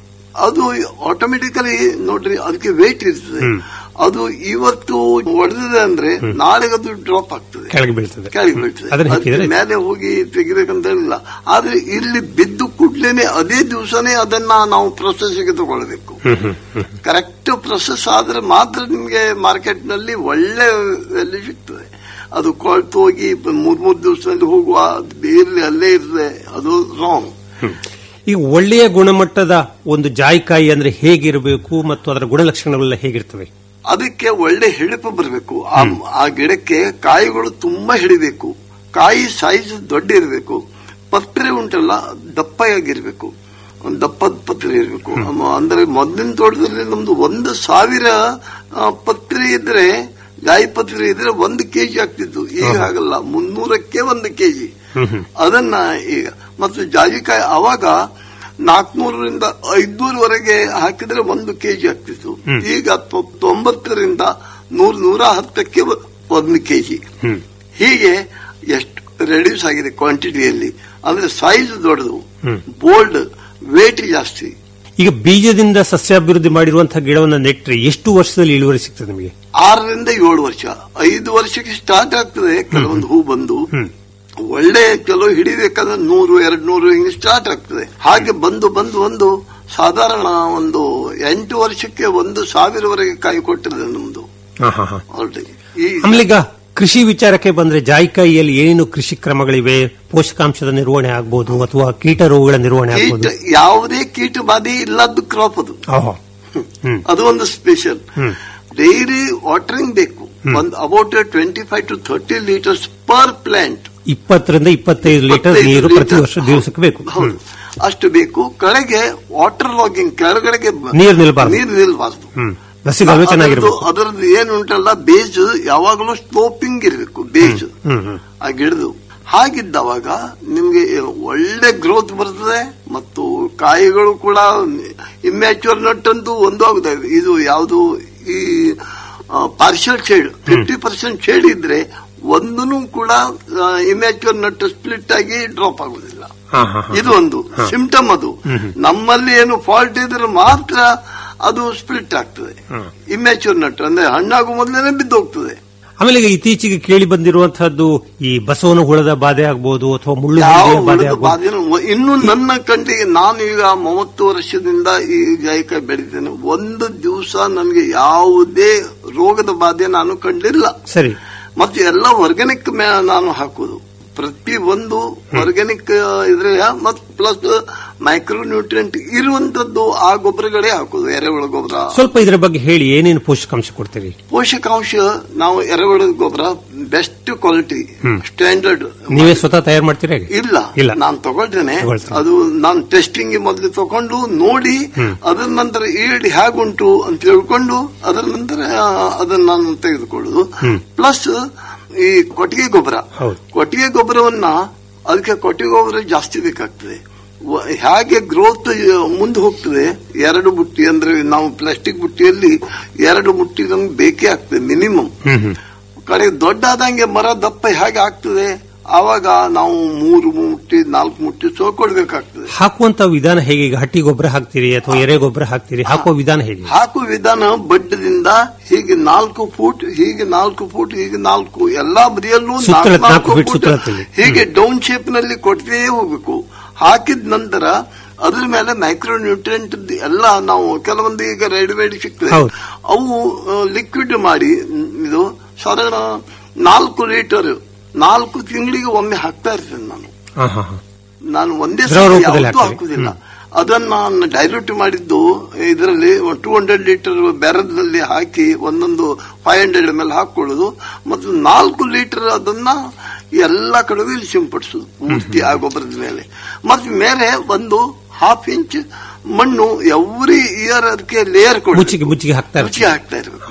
ಅದು ಆಟೋಮೆಟಿಕಲಿ ನೋಡ್ರಿ ಅದಕ್ಕೆ ವೇಟ್ ಇರ್ತದೆ ಅದು ಇವತ್ತು ಹೊಡೆದಿದೆ ಅಂದ್ರೆ ನಾಳೆ ಅದು ಡ್ರಾಪ್ ಆಗ್ತದೆ ಕೆಳಗೆ ಬೀಳ್ತದೆ ಕೆಳಗೆ ಬೀಳ್ತದೆ ಅದನ್ನ ಅದಕ್ಕೆ ಹಾಕಿದ್ರೆ ಮೇಲೆ ಹೋಗಿ ತೆಗಿಬೇಕಂತ ಹೇಳಿಲ್ಲ ಆದ್ರೆ ಇಲ್ಲಿ ಬಿದ್ದು ಕೂಡ್ಲೇನೆ ಅದೇ ದಿವಸನೇ ಅದನ್ನ ನಾವು ಪ್ರೊಸೆಸ್ಗೆ ತಗೊಳ್ಬೇಕು ಹ್ಮ್ ಹ್ಮ್ ಹ್ಮ್ ಕರೆಕ್ಟ್ ಪ್ರೊಸೆಸ್ ಆದ್ರೆ ಮಾತ್ರ ನಿಮ್ಗೆ ಮಾರ್ಕೆಟ್ ನಲ್ಲಿ ಒಳ್ಳೆ ವ್ಯಾಲ್ಯೂ ಸಿಗ್ತದೆ ಅದು ಕೊಳ್ತು ಹೋಗಿ ಮೂರ್ ಮೂರ್ ದಿವಸದಲ್ಲಿ ಹೋಗುವ ಬೇರೆ ಅಲ್ಲೇ ಇರ್ತದೆ ಅದು ರಾಂಗ್ ಈಗ ಒಳ್ಳೆಯ ಗುಣಮಟ್ಟದ ಒಂದು ಜಾಯಿಕಾಯಿ ಅಂದ್ರೆ ಹೇಗಿರಬೇಕು ಮತ್ತು ಅದರ ಗುಣಲಕ್ಷಣಗಳೆಲ್ಲ ಹೇಗಿರ್ತವೆ ಅದಕ್ಕೆ ಒಳ್ಳೆ ಹಿಡಿಪು ಬರಬೇಕು ಆ ಗಿಡಕ್ಕೆ ಕಾಯಿಗಳು ತುಂಬಾ ಹಿಡಿಬೇಕು ಕಾಯಿ ಸೈಜ್ ದೊಡ್ಡ ಇರಬೇಕು ಪತ್ರೆ ಉಂಟಲ್ಲ ದಪ್ಪಯಾಗಿರ್ಬೇಕು ಒಂದು ದಪ್ಪದ ಪತ್ರೆ ಇರಬೇಕು ಅಂದ್ರೆ ಮೊದಲಿನ ತೋಟದಲ್ಲಿ ನಮ್ದು ಒಂದು ಸಾವಿರ ಆ, ಪತ್ರೆ ಇದ್ರೆ ಗಾಯಿ ಪತ್ರೆ ಇದ್ರೆ ಒಂದು ಕೆಜಿ ಆಗ್ತಿತ್ತು ಈಗ ಹಾಗಲ್ಲ ಮುನ್ನೂರಕ್ಕೆ ಒಂದು ಕೆಜಿ ಅದನ್ನ ಈಗ ಮತ್ತು ಜಾಜಿಕಾಯಿ ಅವಾಗ ನಾಲ್ಕನೂರರಿಂದ ಐದ್ನೂರವರೆಗೆ ಹಾಕಿದ್ರೆ ಒಂದು ಕೆಜಿ ಆಗ್ತಿತ್ತು ಈಗ ತೊ- ತೊಂಬತ್ತರಿಂದ ನೂರ ನೂರ ಹತ್ತಕ್ಕೆ ಒ- ಒಂದು ಕೆಜಿ ಹೀಗೆ ಎಷ್ಟು ರೆಡ್ಯೂಸ್ ಆಗಿದೆ ಕ್ವಾಂಟಿಟಿಯಲ್ಲಿ ಅಂದ್ರೆ ಸೈಜ್ ದೊಡ್ಡದು ಬೋಲ್ಡ್ ವೇಟ್ ಜಾಸ್ತಿ ಈಗ ಬೀಜದಿಂದ ಸಸ್ಯಾಭಿವೃದ್ಧಿ ಮಾಡಿರುವಂತಹ ಗಿಡವನ್ನ ನೆಟ್ರೆ ಎಷ್ಟು ವರ್ಷದಲ್ಲಿ ಇಳುವರಿ ಸಿಗ್ತದೆ ನಿಮಗೆ ಆರರಿಂದ ಏಳು ವರ್ಷ ಐದು ವರ್ಷಕ್ಕೆ ಸ್ಟಾರ್ಟ್ ಆಗ್ತದೆ ಕೆಲವೊಂದು ಹೂ ಬಂದು ಒಳ್ಳೆ ಕೆಲವು ಹಿಡಿಬೇಕಾದ್ರೆ ನೂರು ಎರಡ್ ನೂರು ಹಿಂಗೆ ಸ್ಟಾರ್ಟ್ ಆಗ್ತದೆ ಹಾಗೆ ಬಂದು ಬಂದು ಬಂದು ಸಾಧಾರಣ ಒಂದು ಎಂಟು ವರ್ಷಕ್ಕೆ ಒಂದು ಸಾವಿರವರೆಗೆ ಕಾಯಿ ಕೊಟ್ಟಿದೆ ನಮ್ದು ಹಾ, ಹಾ, ಹಾ. ಆಲ್ರೆಡಿ ಈ ಆಮೇಲೆ ಈಗ ಕೃಷಿ ವಿಚಾರಕ್ಕೆ ಬಂದ್ರೆ ಜಾಯಿಕಾಯಿಯಲ್ಲಿ ಏನೇನು ಕೃಷಿ ಕ್ರಮಗಳಿವೆ ಪೋಷಕಾಂಶದ ನಿರ್ವಹಣೆ ಆಗ್ಬೋದು ಅಥವಾ ಕೀಟ ರೋಗಗಳ ನಿರ್ವಹಣೆ ಕೀಟ ಆಗ್ಬೋದು ಯಾವುದೇ ಕೀಟ ಬಾಧೆ ಇಲ್ಲದ್ದು ಕ್ರಾಪ್ ಅದು ಓಹೋ. ಹ್ಮ್ ಅದು ಒಂದು ಸ್ಪೆಷಲ್ ಹ್ಮ್. ಡೈಲಿ ವಾಟರಿಂಗ್ ಬೇಕು ಒಂದು about twenty five to thirty litres per plant ಇಪ್ಪತ್ತರಿಂದ ಇಪ್ಪತ್ತೈದು ಲೀಟರ್ ಇಪ್ಪತ್ತೈದು ನೀರು ಪ್ರತಿ ಲೀಟರ್. ವರ್ಷ ದಿವಸಕ್ಕೆ ಬೇಕು ಹೌದು ಅಷ್ಟು ಬೇಕು ಕೆಳಗೆ ವಾಟರ್ ಲಾಗಿಂಗ್ ಕೆಳಗಡೆಗೆ ಬ- ನೀರ್ ನಿಲ್ಬಾರ್ದು. ನೀರ್ ನಿಲ್ಬಾರ್ದು ಹ್ಮ್ ಬಸಿಗಾಲುವೆ ಚೆನ್ನಾಗಿರ್ಬೇಕು ಅದರದ್ದು- ಅದರದ್ದು ಏನು ಉಂಟಲ್ಲ ಬೇಜ್ ಯಾವಾಗಲೂ ಸ್ಲೋಪಿಂಗ್ ಇರಬೇಕು ಬೇಜ್ ಹ್ಮ್ ಹ್ಮ್ ಆ ಗಿಡದು ಹಾಗಿದ್ದವಾಗ ನಿಮ್ಗೆ ಒಳ್ಳೆ ಗ್ರೋತ್ ಬರ್ತದೆ ಮತ್ತು ಕಾಯಿಗಳು ಕೂಡ ಇಮ್ಯಾಚುವರ್ ನಟ್ ಅಂತೂ ಒಂದು ಆಗುತ್ತದೆ ಇದು ಯಾವುದು ಈ partial shade fifty percent shade ಇದ್ರೆ ಒಂದೂ ಕೂಡ ಇಮ್ಯಾಚುವರ್ ನಟ್ ಸ್ಪ್ಲಿಟ್ ಆಗಿ ಡ್ರಾಪ್ ಆಗುದಿಲ್ಲ ಹಾ, ಹಾ, ಹಾ. ಇದು ಒಂದು ಸಿಂಪ್ಟಮ್ ಅದು ನಮ್ಮಲ್ಲಿ ಏನು ಫಾಲ್ಟ್ ಇದ್ರೆ ಮಾತ್ರ ಅದು ಸ್ಪ್ಲಿಟ್ ಆಗ್ತದೆ ಇಮ್ಯಾಚುವರ್ ನಟ್ ಅಂದ್ರೆ ಹಣ್ಣಾಗುವ ಮೊದಲೇ ಬಿದ್ದು ಹೋಗ್ತದೆ ಆಮೇಲೆ ಈಗ ಇತ್ತೀಚೆಗೆ ಕೇಳಿ ಬಂದಿರುವಂತಹದ್ದು ಈ ಬಸವನ ಹುಳದ ಬಾಧೆ ಆಗ್ಬೋದು ಅಥವಾ ಮುಳ್ಳು ಯಾವ ಹುಳುವಿನ ಬಾಧೆ ಹುಳದ ಆಗ್ಬೋದು ಬಾಧೆನೂ ಇನ್ನು ನನ್ನ ಕಂಡಿಗೆ ನಾನು ಈಗ ಮೂವತ್ತು ವರ್ಷದಿಂದ ಈ ಜಾಯಿಕಾಯಿ ಬೆಳಿತೇನೆ ಒಂದು ದಿವಸ ನನಗೆ ಯಾವುದೇ ರೋಗದ ಬಾಧೆ ನಾನು ಕಂಡಿಲ್ಲ ಸರಿ ಮತ್ತೆ ಎಲ್ಲ ಆರ್ಗ್ಯಾನಿಕ್ ನಾನು ಹಾಕುದು ಪ್ರತಿ ಒಂದು ಆರ್ಗ್ಯಾನಿಕ್ ಇದ್ರೆ ಮತ್ ಪ್ಲಸ್ ಮೈಕ್ರೋ ನ್ಯೂಟ್ರಿಯೆಂಟ್ ಇರುವಂತದ್ದು ಆ ಗೊಬ್ಬರಗಳೇ ಹಾಕುದು ಎರೆಹುಳ ಗೊಬ್ಬರ ಸ್ವಲ್ಪ ಇದರ ಬಗ್ಗೆ ಹೇಳಿ ಏನೇನು ಪೋಷಕಾಂಶ ಕೊಡ್ತೀರಿ ಪೋಷಕಾಂಶ ನಾವು ಎರೆಹುಳ ಗೊಬ್ಬರ ಬೆಸ್ಟ್ ಕ್ವಾಲಿಟಿ ಸ್ಟ್ಯಾಂಡರ್ಡ್ ನೀವೇ ಸ್ವತಃ ತಯಾರು ಮಾಡ್ತೀರಾ ಹೇಗೆ? ಇಲ್ಲ ಇಲ್ಲ ನಾನು ತಗೊಳ್ತೇನೆ ತಗೊಳ್ತೀನಿ. ಅದು ನಾನು ಟೆಸ್ಟಿಂಗ್ ಮೊದಲು ತಗೊಂಡು ನೋಡಿ ಅದರ ನಂತರ ಈಲ್ಡ್ ಹೇಗುಂಟು ಅಂತ ತಿಳ್ಕೊಂಡು ಅದರ ನಂತರ ಆ, ಅದನ್ನ ನಾನು ತೆಗೆದುಕೊಳ್ಳುದು ಪ್ಲಸ್ ಈ ಕೊಟ್ಟಿಗೆ ಗೊಬ್ಬರ ಹೌದು. ಕೊಟ್ಟಿಗೆ ಗೊಬ್ಬರವನ್ನ ಅದಕ್ಕೆ ಕೊಟ್ಟಿಗೆ ಗೊಬ್ಬರ ಜಾಸ್ತಿ ಬೇಕಾಗ್ತದೆ ವ- ಹೇಗೆ ಗ್ರೋತ್ ಮುಂದೆ ಹೋಗ್ತದೆ ಎರಡು ಬುಟ್ಟಿ ಅಂದ್ರೆ ನಾವು ಪ್ಲಾಸ್ಟಿಕ್ ಬುಟ್ಟಿಯಲ್ಲಿ ಎರಡು ಬುಟ್ಟಿ ನಮ್ಗೆ ಬೇಕೇ ಆಗ್ತದೆ ಮಿನಿಮಮ್ ಹ್ಮ್ ಹ್ಮ್ ಕಡೆ ದೊಡ್ಡ ಆದಂಗೆ ಮರ ದಪ್ಪ ಹೇಗೆ ಆಗ್ತದೆ ಆವಾಗ ನಾವು ಮೂರು ಮುಟ್ಟಿ ನಾಲ್ಕು ಮುಟ್ಟಿ ಸೋಕೊಡ್ಬೇಕಾಗ್ತದೆ ಹಾಕುವಂತ ವಿಧಾನ ಹೇಗೆ ಈಗ ಹಟ್ಟಿ ಗೊಬ್ಬರ ಹಾಕ್ತೀರಿ ಅಥವಾ ಎರೆ ಗೊಬ್ಬರ ಹಾಕ್ತೀರಿ ಹಾಕುವ ವಿಧಾನ ಹೇಗೆ ಹಾಕುವ ವಿಧಾನ ಬಡ್ಡದಿಂದ ಹೀಗೆ ನಾಲ್ಕು ಫೂಟ್ ಹೀಗೆ ನಾಲ್ಕು ಫೂಟ್ ಹೀಗೆ ನಾಲ್ಕು ಎಲ್ಲಾ ಬದಿಯಲ್ಲೂ ಸುತ್ತಳ ನಾಲ್ಕು ನಾಲ್ಕು ನಾಲ್ಕು feet ಫೂಟ್ ಸುತ್ತಳತೆಯಲ್ಲಿ. ಹೀಗೆ ಡೌನ್ ಶೇಪ್ ನಲ್ಲಿ ಕೊಡ್ತೇ ಹೋಗ್ಬೇಕು ಹಾಕಿದ ನಂತರ ಅದ್ರ ಮೇಲೆ ಮೈಕ್ರೋ ನ್ಯೂಟ್ರಿಯೆಂಟ್ ಎಲ್ಲ ನಾವು ಕೆಲವೊಂದು ಈಗ ರೆಡಿಮೇಡ್ ಸಿಗ್ತದೆ ಹೌದು. ಅವು ಲಿಕ್ವಿಡ್ ಮಾಡಿ ಮ್, ಇದು ಸಾಧಾರಣ ನಾಲ್ಕು ಲೀಟರ್ ನಾಲ್ಕು ತಿಂಗಳಿಗೆ ಒಮ್ಮೆ ಹಾಕ್ತಾ ಇರ್ತೇನೆ ನಾನು ಹಾ ಹಾ ಹಾ ನಾನು ಒಂದೇ ದ್ರವ ಸಲ ರೂಪದಲ್ಲಿ ಯಾವತ್ತೂ ಹಾಕ್ತೀರಿ? ಹಾಕುದಿಲ್ಲ ಅದನ್ನ ನಾನು ಡೈಲ್ಯೂಟ್ ಮಾಡಿದ್ದು ಇದರಲ್ಲಿ ಟೂ ಹಂಡ್ರೆಡ್ ಲೀಟರ್ ಬ್ಯಾರಲ್ನಲ್ಲಿ ಹಾಕಿ ಒಂದೊಂದು ಫೈವ್ ಹಂಡ್ರೆಡ್ ಎಮ್ ಎಲ್ ಹಾಕೊಳ್ಳೋದು ಮತ್ತು ನಾಲ್ಕು ಲೀಟರ್ ಅದನ್ನ ಎಲ್ಲ ಕಡೆಗೂ ಇಲ್ಲಿ ಸಿಂಪಡಿಸೋದು ಪೂರ್ತಿ ಆ ಗೊಬ್ಬರದ ಮೇಲೆ ಮತ್ತು ಮೇಲೆ ಒಂದು ಹಾಫ್ ಇಂಚ್ ಮಣ್ಣು ಎವ್ರಿ ಇಯರ್ ಅದಕ್ಕೆ ಲೇಯರ್ ಕೊಡಿ ಮುಚ್ಚಿಗೆ ಮುಚ್ಚಿಗೆ ಹಾಕ್ತಾ ಮುಚ್ಚಿ ಇರ್ತೀರಿ ಹಾಕ್ತಾ ಇರಬೇಕು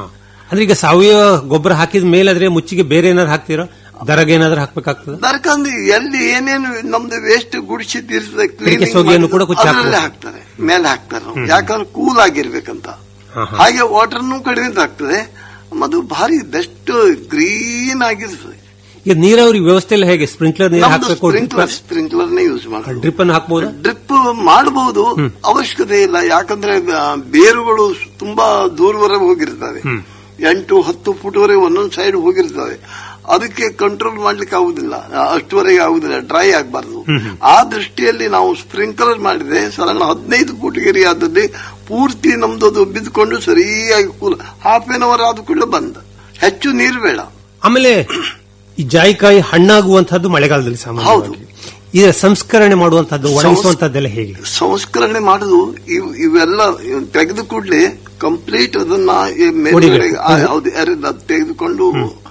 ಅಂದ್ರೆ ಈಗ ಸಾವಯವ ಗೊಬ್ಬರ ಹಾಕಿದ ಮೇಲಾದ್ರೆ ಮುಚ್ಚಿಗೆ ಬೇರೆ ಏನಾದ್ರು ಹಾಕ್ತೀರಾ ದರಗ ಏನಾದ್ರು ಹಾಕ್ಬೇಕಾಗ್ತದೆ ದರ್ಕಂದ್ರೆ ಎಲ್ಲಿ ಏನೇನು ನಮ್ದು ವೇಸ್ಟ್ ಗುಡಿಸಿದ್ದಿರ್ತದೆ ಅಡಿಕೆ ಸೋಗೆಯನ್ನು ಕೂಡ ಕುಚ್ಚಿ ಅದರಲ್ಲೇ ಹಾಕ್ಬೋದು. ಹಾಕ್ತಾರೆ ಮೇಲೆ ಹಾಕ್ತಾರೆ ಅವ್ರು. ಯಾಕಂದ್ರೆ ಕೂಲ್ ಆಗಿರ್ಬೇಕಂತ ಹಾ, ಹಾ. ಹಾಗೆ ವಾಟರ್ನು ಕಡಿಮೆ ಆಗ್ತದೆ ಮತ್ತು ಭಾರಿ ಬೆಸ್ಟ್ ಗ್ರೀನ್ ಆಗಿರ್ತದೆ ಈಗ ನೀರಾವರಿ ವ್ಯವಸ್ಥೆ ಎಲ್ಲ ಹೇಗೆ ಸ್ಪ್ರಿಂಕ್ಲರ್ ನೀರು ನಮ್ದು ಹಾಕಬೇಕು ಸ್ಪ್ರಿಂಕ್ಲರ್ ಸ್ಪ್ರಿಂಕ್ಲರ್ನೇ ಯೂಸ್ ಮಾಡೋದು ಡ್ರಿಪ್ ಅನ್ನು ಹಾಕ್ಬೋದಾ ಡ್ರಿಪ್ ಮಾಡಬಹುದು ಅವಶ್ಯಕತೆ ಇಲ್ಲ ಯಾಕಂದ್ರೆ ಆ, ಬೇರುಗಳು ತುಂಬಾ ದೂರವರೆಗೆ ಹೋಗಿರ್ತವೆ ಎಂಟು ಹತ್ತು ಫುಟ್ವರೆಗೆ ಒಂದೊಂದು ಸೈಡ್ ಹೋಗಿರ್ತವೆ ಅದಕ್ಕೆ ಕಂಟ್ರೋಲ್ ಮಾಡ್ಲಿಕ್ಕೆ ಆಗುದಿಲ್ಲ ಆ, ಅಷ್ಟುವರೆಗೆ ಆಗುದಿಲ್ಲ ಡ್ರೈ ಆಗಬಾರ್ದು ಆ ದೃಷ್ಟಿಯಲ್ಲಿ ನಾವು ಸ್ಪ್ರಿಂಕ್ಲರ್ ಮಾಡಿದ್ರೆ ಸಾಧಾರಣ ಹದಿನೈದು ಫುಟ್ ಏರಿಯಾದಲ್ಲಿ ಪೂರ್ತಿ ನಮ್ದು ಅದು ಬಿದ್ದುಕೊಂಡು ಸರಿಯಾಗಿ ಕೂಲ್ ಹಾಫ್ ಎನ್ ಅವರ್ ಆದ ಕೂಡಲೇ ಬಂದ ಹೆಚ್ಚು ನೀರು ಬೇಡ ಆಮೇಲೆ ಈ ಜಾಯಿಕಾಯಿ ಹಣ್ಣಾಗುವಂತಹದ್ದು ಮಳೆಗಾಲದಲ್ಲಿ ಸಾಮಾನ್ಯವಾಗಿ ಇದರ ಸಂಸ್ಕರಣೆ ಮಾಡುವಂತಹದ್ದು ಒಣಗಿಸುವಂತದ್ದೆಲ್ಲ ಹೇಗೆ ಸಂಸ್ಕರಣೆ ಮಾಡುದು ಇವ್- ಇವೆಲ್ಲ ತೆಗೆದು ಕೂಡಲೇ ಕಂಪ್ಲೀಟ್ ಅದನ್ನ ಈ ಮೇಲ್ಗಡೆ ಹೊಡಿಬೇಕು. ಆ, ಹೌದು ಎರೆದು ಅದ್ ತೆಗೆದುಕೊಂಡು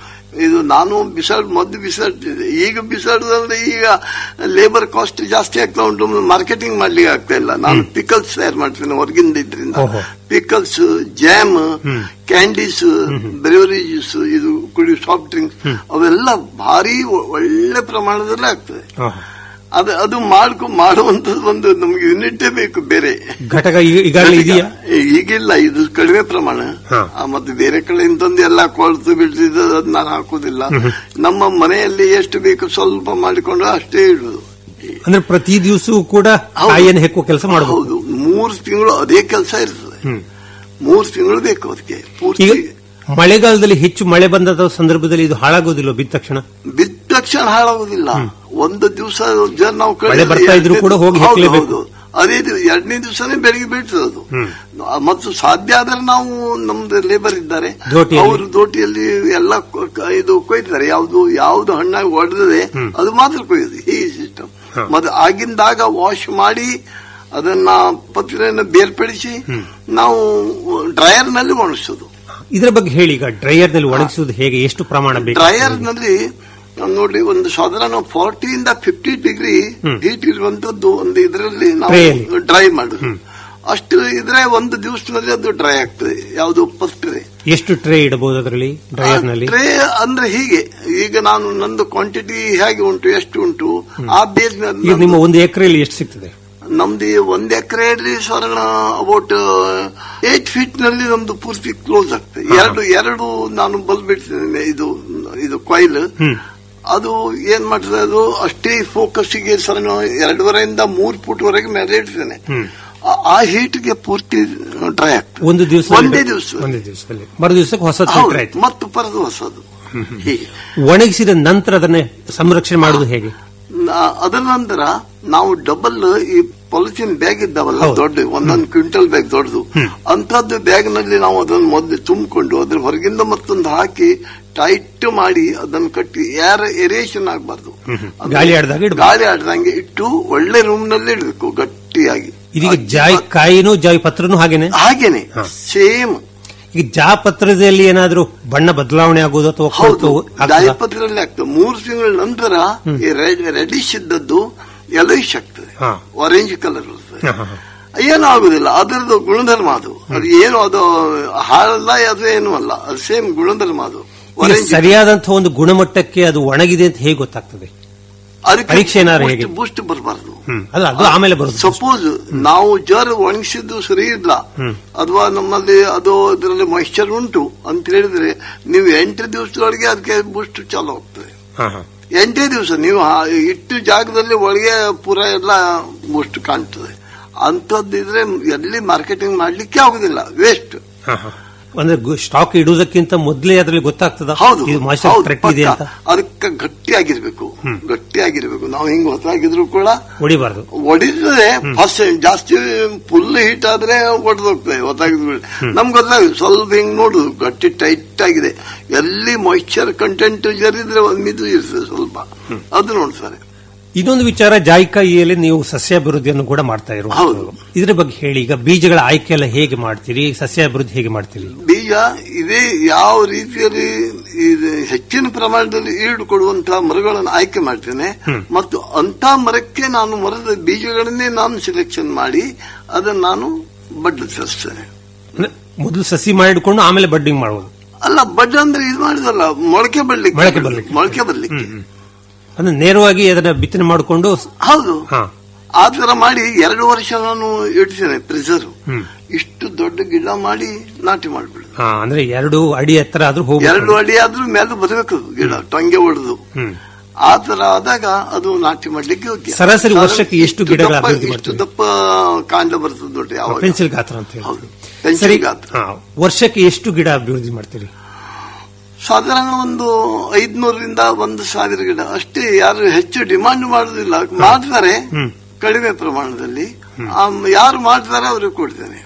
ಇದು ನಾನು ಬಿಸಾಡ್ ಮೊದಲು ಬಿಸಾಡ್ತಿದ್ದೆ ಈಗ ಬಿಸಾಡುದಂದ್ರೆ ಈಗ ಲೇಬರ್ ಕಾಸ್ಟ್ ಜಾಸ್ತಿ ಆಗ್ತಾ ಉಂಟು ಮಾರ್ಕೆಟಿಂಗ್ ಮಾಡ್ಲಿಕ್ಕೆ ಆಗ್ತಾ ಇಲ್ಲ ನಾನು ಪಿಕಲ್ಸ್ ತಯಾರು ಮಾಡ್ತೇನೆ ಹೊರಗಿಂದ ಇದ್ರಿಂದ ಓಹೋ. ಪಿಕಲ್ಸ್ ಜಾಮ್ ಕ್ಯಾಂಡೀಸ್ ಬೆರಿವರಿ ಜ್ಯೂಸ್ ಇದು ಕುಡಿ ಸಾಫ್ಟ್ ಡ್ರಿಂಕ್ಸ್ ಅವೆಲ್ಲ ಭಾರಿ ಒ- ಒಳ್ಳೆ ಪ್ರಮಾಣದಲ್ಲಿ ಆಗ್ತದೆ ಆಹಾ. ಅದು ಅದು ಮಾಡ್ಕೊ ಮಾಡುವಂತದ್ದು ಒಂದು ನಮ್ಗೆ ಯೂನಿಟೇ ಬೇಕು ಬೇರೆ ಘಟಕ ಈಗ- ಈಗಾಗಲೇ ಇದೆಯಾ ಈಗಿಲ್ಲ ಇದು ಕಡಿಮೆ ಪ್ರಮಾಣ ಹಾ. ಆ, ಮತ್ತೆ ಬೇರೆ ಕಡೆಯಿಂದ ತಂದು ಎಲ್ಲ ಕೊಳ್ತು ಬಿಡ್ತಿದ್ದು ಅದ್ ನಾನು ಹಾಕುದಿಲ್ಲ ನಮ್ಮ ಮನೆಯಲ್ಲಿ ಎಷ್ಟು ಬೇಕು ಸ್ವಲ್ಪ ಮಾಡಿಕೊಂಡು ಅಷ್ಟೇ ಇಡುದು ಅಂದ್ರೆ ಪ್ರತಿ ದಿವಸವೂ ಕೂಡ ಹೌದು. ಕಾಯಿಯನ್ನು ಹೆಕ್ಕುವ ಕೆಲಸ ಮಾಡಬಹುದು ಹೌದು ಮೂರು ತಿಂಗಳು ಅದೇ ಕೆಲಸ ಇರ್ತದೆ ಮೂರು ತಿಂಗಳು ಬೇಕು ಅದಕ್ಕೆ ಈಗ ಪೂರ್ತಿ ಮಳೆಗಾಲದಲ್ಲಿ ಹೆಚ್ಚು ಮಳೆ ಬಂದ ಸಂದರ್ಭದಲ್ಲಿ ಇದು ಹಾಳಾಗೋದಿಲ್ಲ ಬಿದ್ದ ತಕ್ಷಣ ಬಿದ್ದ ತಕ್ಷಣ ಹಾಳಾಗುದಿಲ್ಲ ಒಂದು ದಿವಸ ಜನ ನಾವು ಕಳೆದ ಮಳೆ ಬರ್ತಾ ಇದ್ರೂ ಕೂಡ ಹೋಗಿ ಹೌದು, ಹೆಕ್ಲೇಬೇಕು. ಹೌದು. ಅದೇ ದಿವ- ಎರಡನೇ ದಿವಸನೇ ಬೆಳಿಗ್ಗೆ ಬೀಳ್ತದೆ ಅದು ಮತ್ತು ಸಾಧ್ಯ ಆದ್ರೆ ನಾವು ನಮ್ದು ಲೇಬರ್ ಇದ್ದಾರೆ ದೋಟಿಯಲ್ಲಿ? ಅವರು ದೋಟಿಯಲ್ಲಿ ಎಲ್ಲ ಕೊ- ಕ- ಇದು ಕೊಯ್ತಾರೆ ಯಾವ್ದು ಯಾವ್ದು ಹಣ್ಣಾಗಿ ಹೊಡೆದಿದೆ ಅದು ಮಾತ್ರ ಕೊಯ್ಯೋದು ಈ ಸಿಸ್ಟಮ್ ಮತ್ತೆ ಆಗಿಂದಾಗ ವಾಶ್ ಮಾಡಿ ಅದನ್ನ ಪತ್ರೆಯನ್ನು ಬೇರ್ಪಡಿಸಿ ನಾವು ಡ್ರೈಯರ್ ನಲ್ಲಿ ಒಣಗಿಸೋದು ಇದರ ಬಗ್ಗೆ ಹೇಳಿ ಈಗ ಡ್ರೈಯರ್ ನಲ್ಲಿ ಒಣಗಿಸುವುದು ಹೇಗೆ ಎಷ್ಟು ಪ್ರಮಾಣ ಬೇಕು ಡ್ರೈಯರ್ ನಲ್ಲಿ ನಾವ್ ನೋಡಿ ಒಂದು ಸಾಧಾರಣ ಫಾರ್ಟಿ ಇಂದ ಫಿಫ್ಟಿ ಡಿಗ್ರಿ ಹೀಟ್ ಇರುವಂತದ್ದು ಒಂದು ಇದರಲ್ಲಿ ನಾವು Tray ಅಲ್ಲಿ? ಡ್ರೈ ಮಾಡುದು ಅಷ್ಟು ಇದ್ರೆ ಒಂದು ದಿವಸದಲ್ಲಿ ಅದು ಡ್ರೈ ಆಗ್ತದೆ ಯಾವುದು ಫಸ್ಟ್ ಟ್ರೇ ಎಷ್ಟು ಟ್ರೇ ಇಡಬಹುದು ಅದರಲ್ಲಿ ಡ್ರೈಯರ್ ನಲ್ಲಿ ಟ್ರೇ ಅಂದ್ರೆ ಹೀಗೆ ಈಗ ನಾನು ನಂದು ಕ್ವಾಂಟಿಟಿ ಹೇಗೆ ಉಂಟು ಎಷ್ಟು ಉಂಟು ಆ ಬೇಸ್ ಈಗ ನಿಮ್ಮ ಒಂದು ಎಕರೆಯಲ್ಲಿ ಎಷ್ಟು ಸಿಗ್ತದೆ ನಮ್ದು ಒಂದ್ ಎಕರೆಯಲ್ಲಿ ಸಾಧಾರಣ ಅಬೌಟ್ ಏಟ್ ಫೀಟ್ ನಲ್ಲಿ ನಮ್ದು ಪೂರ್ತಿ ಕ್ಲೋಸ್ ಆಗ್ತದೆ ಎರಡು ಎರಡು ನಾನು ಬಲ್ಬ್ ಇಡ್ತೇನೆ ಇದು ಇದು ಕಾಯಿಲ್ ಅದು ಏನ್ ಮಾಡ್ತದೆ ಅದು ಅಷ್ಟೇ ಫೋಕಸ್ಗೆ ಸಾಧಾರಣ ಎರಡೂವರೆಯಿಂದ ಮೂರ್ ಫುಟ್ ವರೆಗೆ ಮೇಲೆ ಇಡ್ತೇನೆ ಆ- ಆ ಹೀಟ್ಗೆ ಪೂರ್ತಿ ಡ್ರೈ ಆಗ್ತದೆ ಒಂದು ದಿವಸ ಒಂದೇ ದಿವಸ ಒಂದೇ ದಿವಸದಲ್ಲಿ ಮರು ದಿವಸಕ್ಕೆ ಹೊಸ ಹೌದು, ಟ್ರೇ ಆಯ್ತು ಮತ್ತು ಪರದು ಹೊಸದು ಹೀಗೆ ಒಣಗಿಸಿದ ನಂತರ ಅದನ್ನೇ ಸಂರಕ್ಷಣೆ ಮಾಡುವುದು ಹೇಗೆ ನಾ- ಅದರ ನಂತರ ನಾವು ಡಬಲ್ ಈ ಪಾಲಿಥಿನ್ ಬ್ಯಾಗ್ ಇದ್ದಾವಲ್ಲ ಹೌದು. ದೊಡ್ಡ ಒಂದೊಂದು ಕ್ವಿಂಟಲ್ ಬ್ಯಾಗ್ ದೊಡ್ಡದು ಅಂತದ್ದು ಬ್ಯಾಗ್ ನಲ್ಲಿ ನಾವು ಅದನ್ನು ಮೊದಲು ತುಂಬಿಕೊಂಡು ಅದ್ರ ಹೊರಗಿಂದ ಮತ್ತೊಂದು ಹಾಕಿ ಟೈಟ್ ಮಾಡಿ ಅದನ್ನು ಕಟ್ಟಿ ಏರ್ ಏರಿಯೇಷನ್ ಆಗಬಾರ್ದು ಗಾಳಿ ಆಡ್ದಾಗ ಇಡ್ಬೇಕು. ಗಾಳಿ ಆಡ್ದಂಗೆ ಇಟ್ಟು ಒಳ್ಳೆ ರೂಮ್ ನಲ್ಲಿ ಇಡಬೇಕು ಗಟ್ಟಿಯಾಗಿ ಇದೀಗ ಜಾಯ್ ಕಾಯಿನೂ ಜಾಯ್ ಪತ್ರನೂ ಹಾಗೇನೆ ಹಾಗೇನೆ ಹಾ. ಸೇಮ್ ಈಗ ಜಾ ಪತ್ರದಲ್ಲಿ ಏನಾದ್ರೂ ಬಣ್ಣ ಬದಲಾವಣೆ ಆಗೋದು ಅಥವಾ ಹೌದು ಕೊಳ್ತು ಆಗ್ತದಾ? ದಾಯಪತ್ರಲ್ಲಿ ಆಗ್ತದೆ ಮೂರು ತಿಂಗಳ ನಂತರ ಈ ರೆಡಿಶ್ ಇದ್ದದ್ದು ಯೆಲ್ಲೋಯಿಶ್ ಆಗ್ತದೆ ಹಾ. ಆರೆಂಜ್ ಕಲರ್ ಬರ್ತದೆ ಹಾ, ಹಾ, ಹಾ. ಏನೂ ಆಗುದಿಲ್ಲ ಅದರದ್ದು ಗುಣಧರ್ಮ ಅದು ಅದು ಏನು ಅದು ಹಾಳಲ್ಲ ಅದು ಏನು ಅಲ್ಲ ಅದು ಸೇಮ್ ಗುಣಧರ್ಮ ಅದು ಈಗ ಆರೆಂಜ್ ಸರಿಯಾದಂತಹ ಒಂದು ಗುಣಮಟ್ಟಕ್ಕೆ ಅದು ಒಣಗಿದೆ ಅಂತ ಹೇಗೆ ಗೊತ್ತಾಗ್ತದೆ ಪರೀಕ್ಷೆ ಏನಾದ್ರು ಹೇಗೆ? ಬೂಸ್ಟ್ ಬರಬಾರ್ದು ಹ್ಮ್ ಅಲ್ಲ ಅದು ಆಮೇಲೆ ಬರುತ್ತೆ ಸಪೋಸ್ ನಾವು ಜರ್ ಒಣಗಿಸಿದ್ದು ಸರಿ ಇಲ್ಲ ಅಥವಾ ನಮ್ಮಲ್ಲಿ ಅದು ಅದರಲ್ಲಿ ಮಾಯಿಶ್ಚರ್ ಉಂಟು ಅಂತ ಹೇಳಿದ್ರೆ ನೀವು ಎಂಟು ದಿವಸದೊಳಗೆ ಅದಕ್ಕೆ ಬೂಸ್ಟ್ ಚಾಲು ಹೋಗ್ತದೆ ಹಾ, ಹಾ. ಎಂಟೇ ದಿವಸ ನೀವು ಆ- ಇಟ್ಟು ಜಾಗದಲ್ಲಿ ಒಳಗೆ ಪೂರ ಎಲ್ಲ ಬೂಸ್ಟ್ ಕಾಣ್ತದೆ ಅಂತದ್ದಿದ್ರೆ ಎಲ್ಲಿ ಮಾರ್ಕೆಟಿಂಗ್ ಮಾಡ್ಲಿಕ್ಕೆ ಆಗುದಿಲ್ಲ ವೇಸ್ಟ್ ಹಾ, ಹಾ. ಅಂದ್ರೆ ಸ್ಟಾಕ್ ಇಡುವುದಕ್ಕಿಂತ ಮೊದಲೇ ಅದರಲ್ಲಿ ಗೊತ್ತಾಗ್ತದ ಹೌದು ಇದು ಮಾಯಿಶ್ಚರ್ ಹೌದು, ಕರೆಕ್ಟ್ ಇದೆ ಪಕ್ಕ. ಅಂತ ಅದಕ್ಕೆ ಗಟ್ಟಿಯಾಗಿರ್ಬೇಕು ಗಟ್ಟಿಯಾಗಿರ್ಬೇಕು ನಾವು ಹಿಂಗ್ ಹೊಸಾಗಿದ್ರು ಕೂಡ ಹೊಡಿಬಾರ್ದು ಒಡಿದ್ರೆ ಫಸ್ಟ್ ಜಾಸ್ತಿ ಫುಲ್ ಹೀಟ್ ಆದ್ರೆ ಒಡೆದೋಗ್ತದೆ ಗೊತ್ತಾಗಿದ್ರು ನಮ್ಗೆ ಗೊತ್ತಾಗುತ್ತೆ ಸ್ವಲ್ಪ ಹಿಂಗ್ ನೋಡುದು ಗಟ್ಟಿ ಟೈಟ್ ಆಗಿದೆ ಎಲ್ಲಿ ಮಾಯಿಶ್ಚರ್ ಕಂಟೆಂಟ್ ಜರಿದ್ರೆ ಒಂದ್ ಮಿದು ಇರ್ತದೆ ಸ್ವಲ್ಪ ಅದು ನೋಡ್ತಾರೆ ಇನ್ನೊಂದು ವಿಚಾರ ಜಾಯಿಕಾಯಿಯಲ್ಲಿ ನೀವು ಸಸ್ಯಾಭಿವೃದ್ಧಿಯನ್ನು ಕೂಡ ಮಾಡ್ತಾ ಹೌದು. ಇರುವುದು ಇದ್ರ ಬಗ್ಗೆ ಹೇಳಿ ಈಗ ಬೀಜಗಳ ಆಯ್ಕೆ ಎಲ್ಲ ಹೇಗೆ ಮಾಡ್ತೀರಿ ಸಸ್ಯಾಭಿವೃದ್ಧಿ ಹೇಗೆ ಮಾಡ್ತೀರಿ ಬೀಜ ಇದೇ ಯಾವ ರೀತಿಯಲ್ಲಿ ಇದು ಹೆಚ್ಚಿನ ಪ್ರಮಾಣದಲ್ಲಿ ಈಡು ಕೊಡುವಂತಹ ಮರಗಳನ್ನು ಆಯ್ಕೆ ಮಾಡ್ತೇನೆ ಮತ್ತು ಅಂತ ಮರಕ್ಕೆ ನಾನು ಮರದ ಬೀಜಗಳನ್ನೇ ನಾನು ಸೆಲೆಕ್ಷನ್ ಮಾಡಿ ಅದನ್ನು ನಾನು ಬಡ್ಡಿಸ್ತೇನೆ ಅಂದ್ರೆ ಮೊದಲು ಸಸಿ ಮಾಡಿಕೊಂಡು ಆಮೇಲೆ ಬಡ್ಡಿಂಗ್ ಮಾಡುವುದು ಅಲ್ಲ ಬಡ್ ಅಂದ್ರೆ ಇದು ಮಾಡಿದಲ್ಲ ಮೊಳಕೆ ಬರ್ಲಿಕ್ಕೆ ಮೊಳಕೆ ಬರ್ಲಿಕ್ಕೆ. ಮೊಳಕೆ ಬರ್ಲಿಕ್ಕೆ ಅಂದ್ರೆ ನೇರವಾಗಿ ಅದನ್ನ ಬಿತ್ತನೆ ಮಾಡಿಕೊಂಡು ಹೌದು ಹಾ ಆ ತರ ಮಾಡಿ ಎರಡು ವರ್ಷ ನಾನು ಇಡ್ತೇನೆ ಪ್ರೆಸರ್ ಇಷ್ಟು ದೊಡ್ಡ ಗಿಡ ಮಾಡಿ ನಾಟಿ ಮಾಡ್ಬಿಡುದು ಹಾ ಅಂದ್ರೆ ಎರಡು ಅಡಿ ಎತ್ತರ ಆದ್ರೂ ಹೋಗಿ ಎರಡು ಅಡಿ ಆದ್ರೂ ಮೇಲೆ ಬರಬೇಕು ಗಿಡ ಟೊಂಗೆ ಹೊಡೆದು ಹ್ಮ್ ಆ ತರ ಆದಾಗ ಅದು ನಾಟಿ ಮಾಡ್ಲಿಕ್ಕೆ ಯೋಗ್ಯ ಸರಾಸರಿ ವರ್ಷಕ್ಕೆ ಎಷ್ಟು ಇಷ್ಟು ಗಿಡಗಳ ದಪ್ಪ- ಅಭಿವೃದ್ಧಿ ಇಷ್ಟು ಮಾಡ್ತೀವಿ? ದಪ್ಪ ಕಾಂಡ ಬರ್ತದೆ ನೋಡ್ರಿ ಅವಾಗ ಪೆನ್ಸಿಲ್ ಗಾತ್ರ ಅಂತ ಹೌದು ಹೇಳ್ತೀವಿ ಪೆನ್ಸಿಲ್ ಸರಿ ಗಾತ್ರ ಹಾ, ವರ್ಷಕ್ಕೆ ಎಷ್ಟು ಗಿಡ ಅಭಿವೃದ್ಧಿ ಮಾಡ್ತೀರಿ ಸಾಧಾರಣ ಒಂದು ಐದ್ನೂರರಿಂದ ಒಂದು ಸಾವಿರ ಗಿಡ ಅಷ್ಟೇ ಯಾರು ಹೆಚ್ಚು ಡಿಮಾಂಡ್ ಮಾಡುದಿಲ್ಲ ಮಾಡ್ತಾರೆ ಕಡಿಮೆ ಪ್ರಮಾಣದಲ್ಲಿ ಆಮ್, ಯಾರು ಮಾಡ್ತಾರೆ ಅವ್ರಿಗೆ ಕೊಡ್ತೇನೆ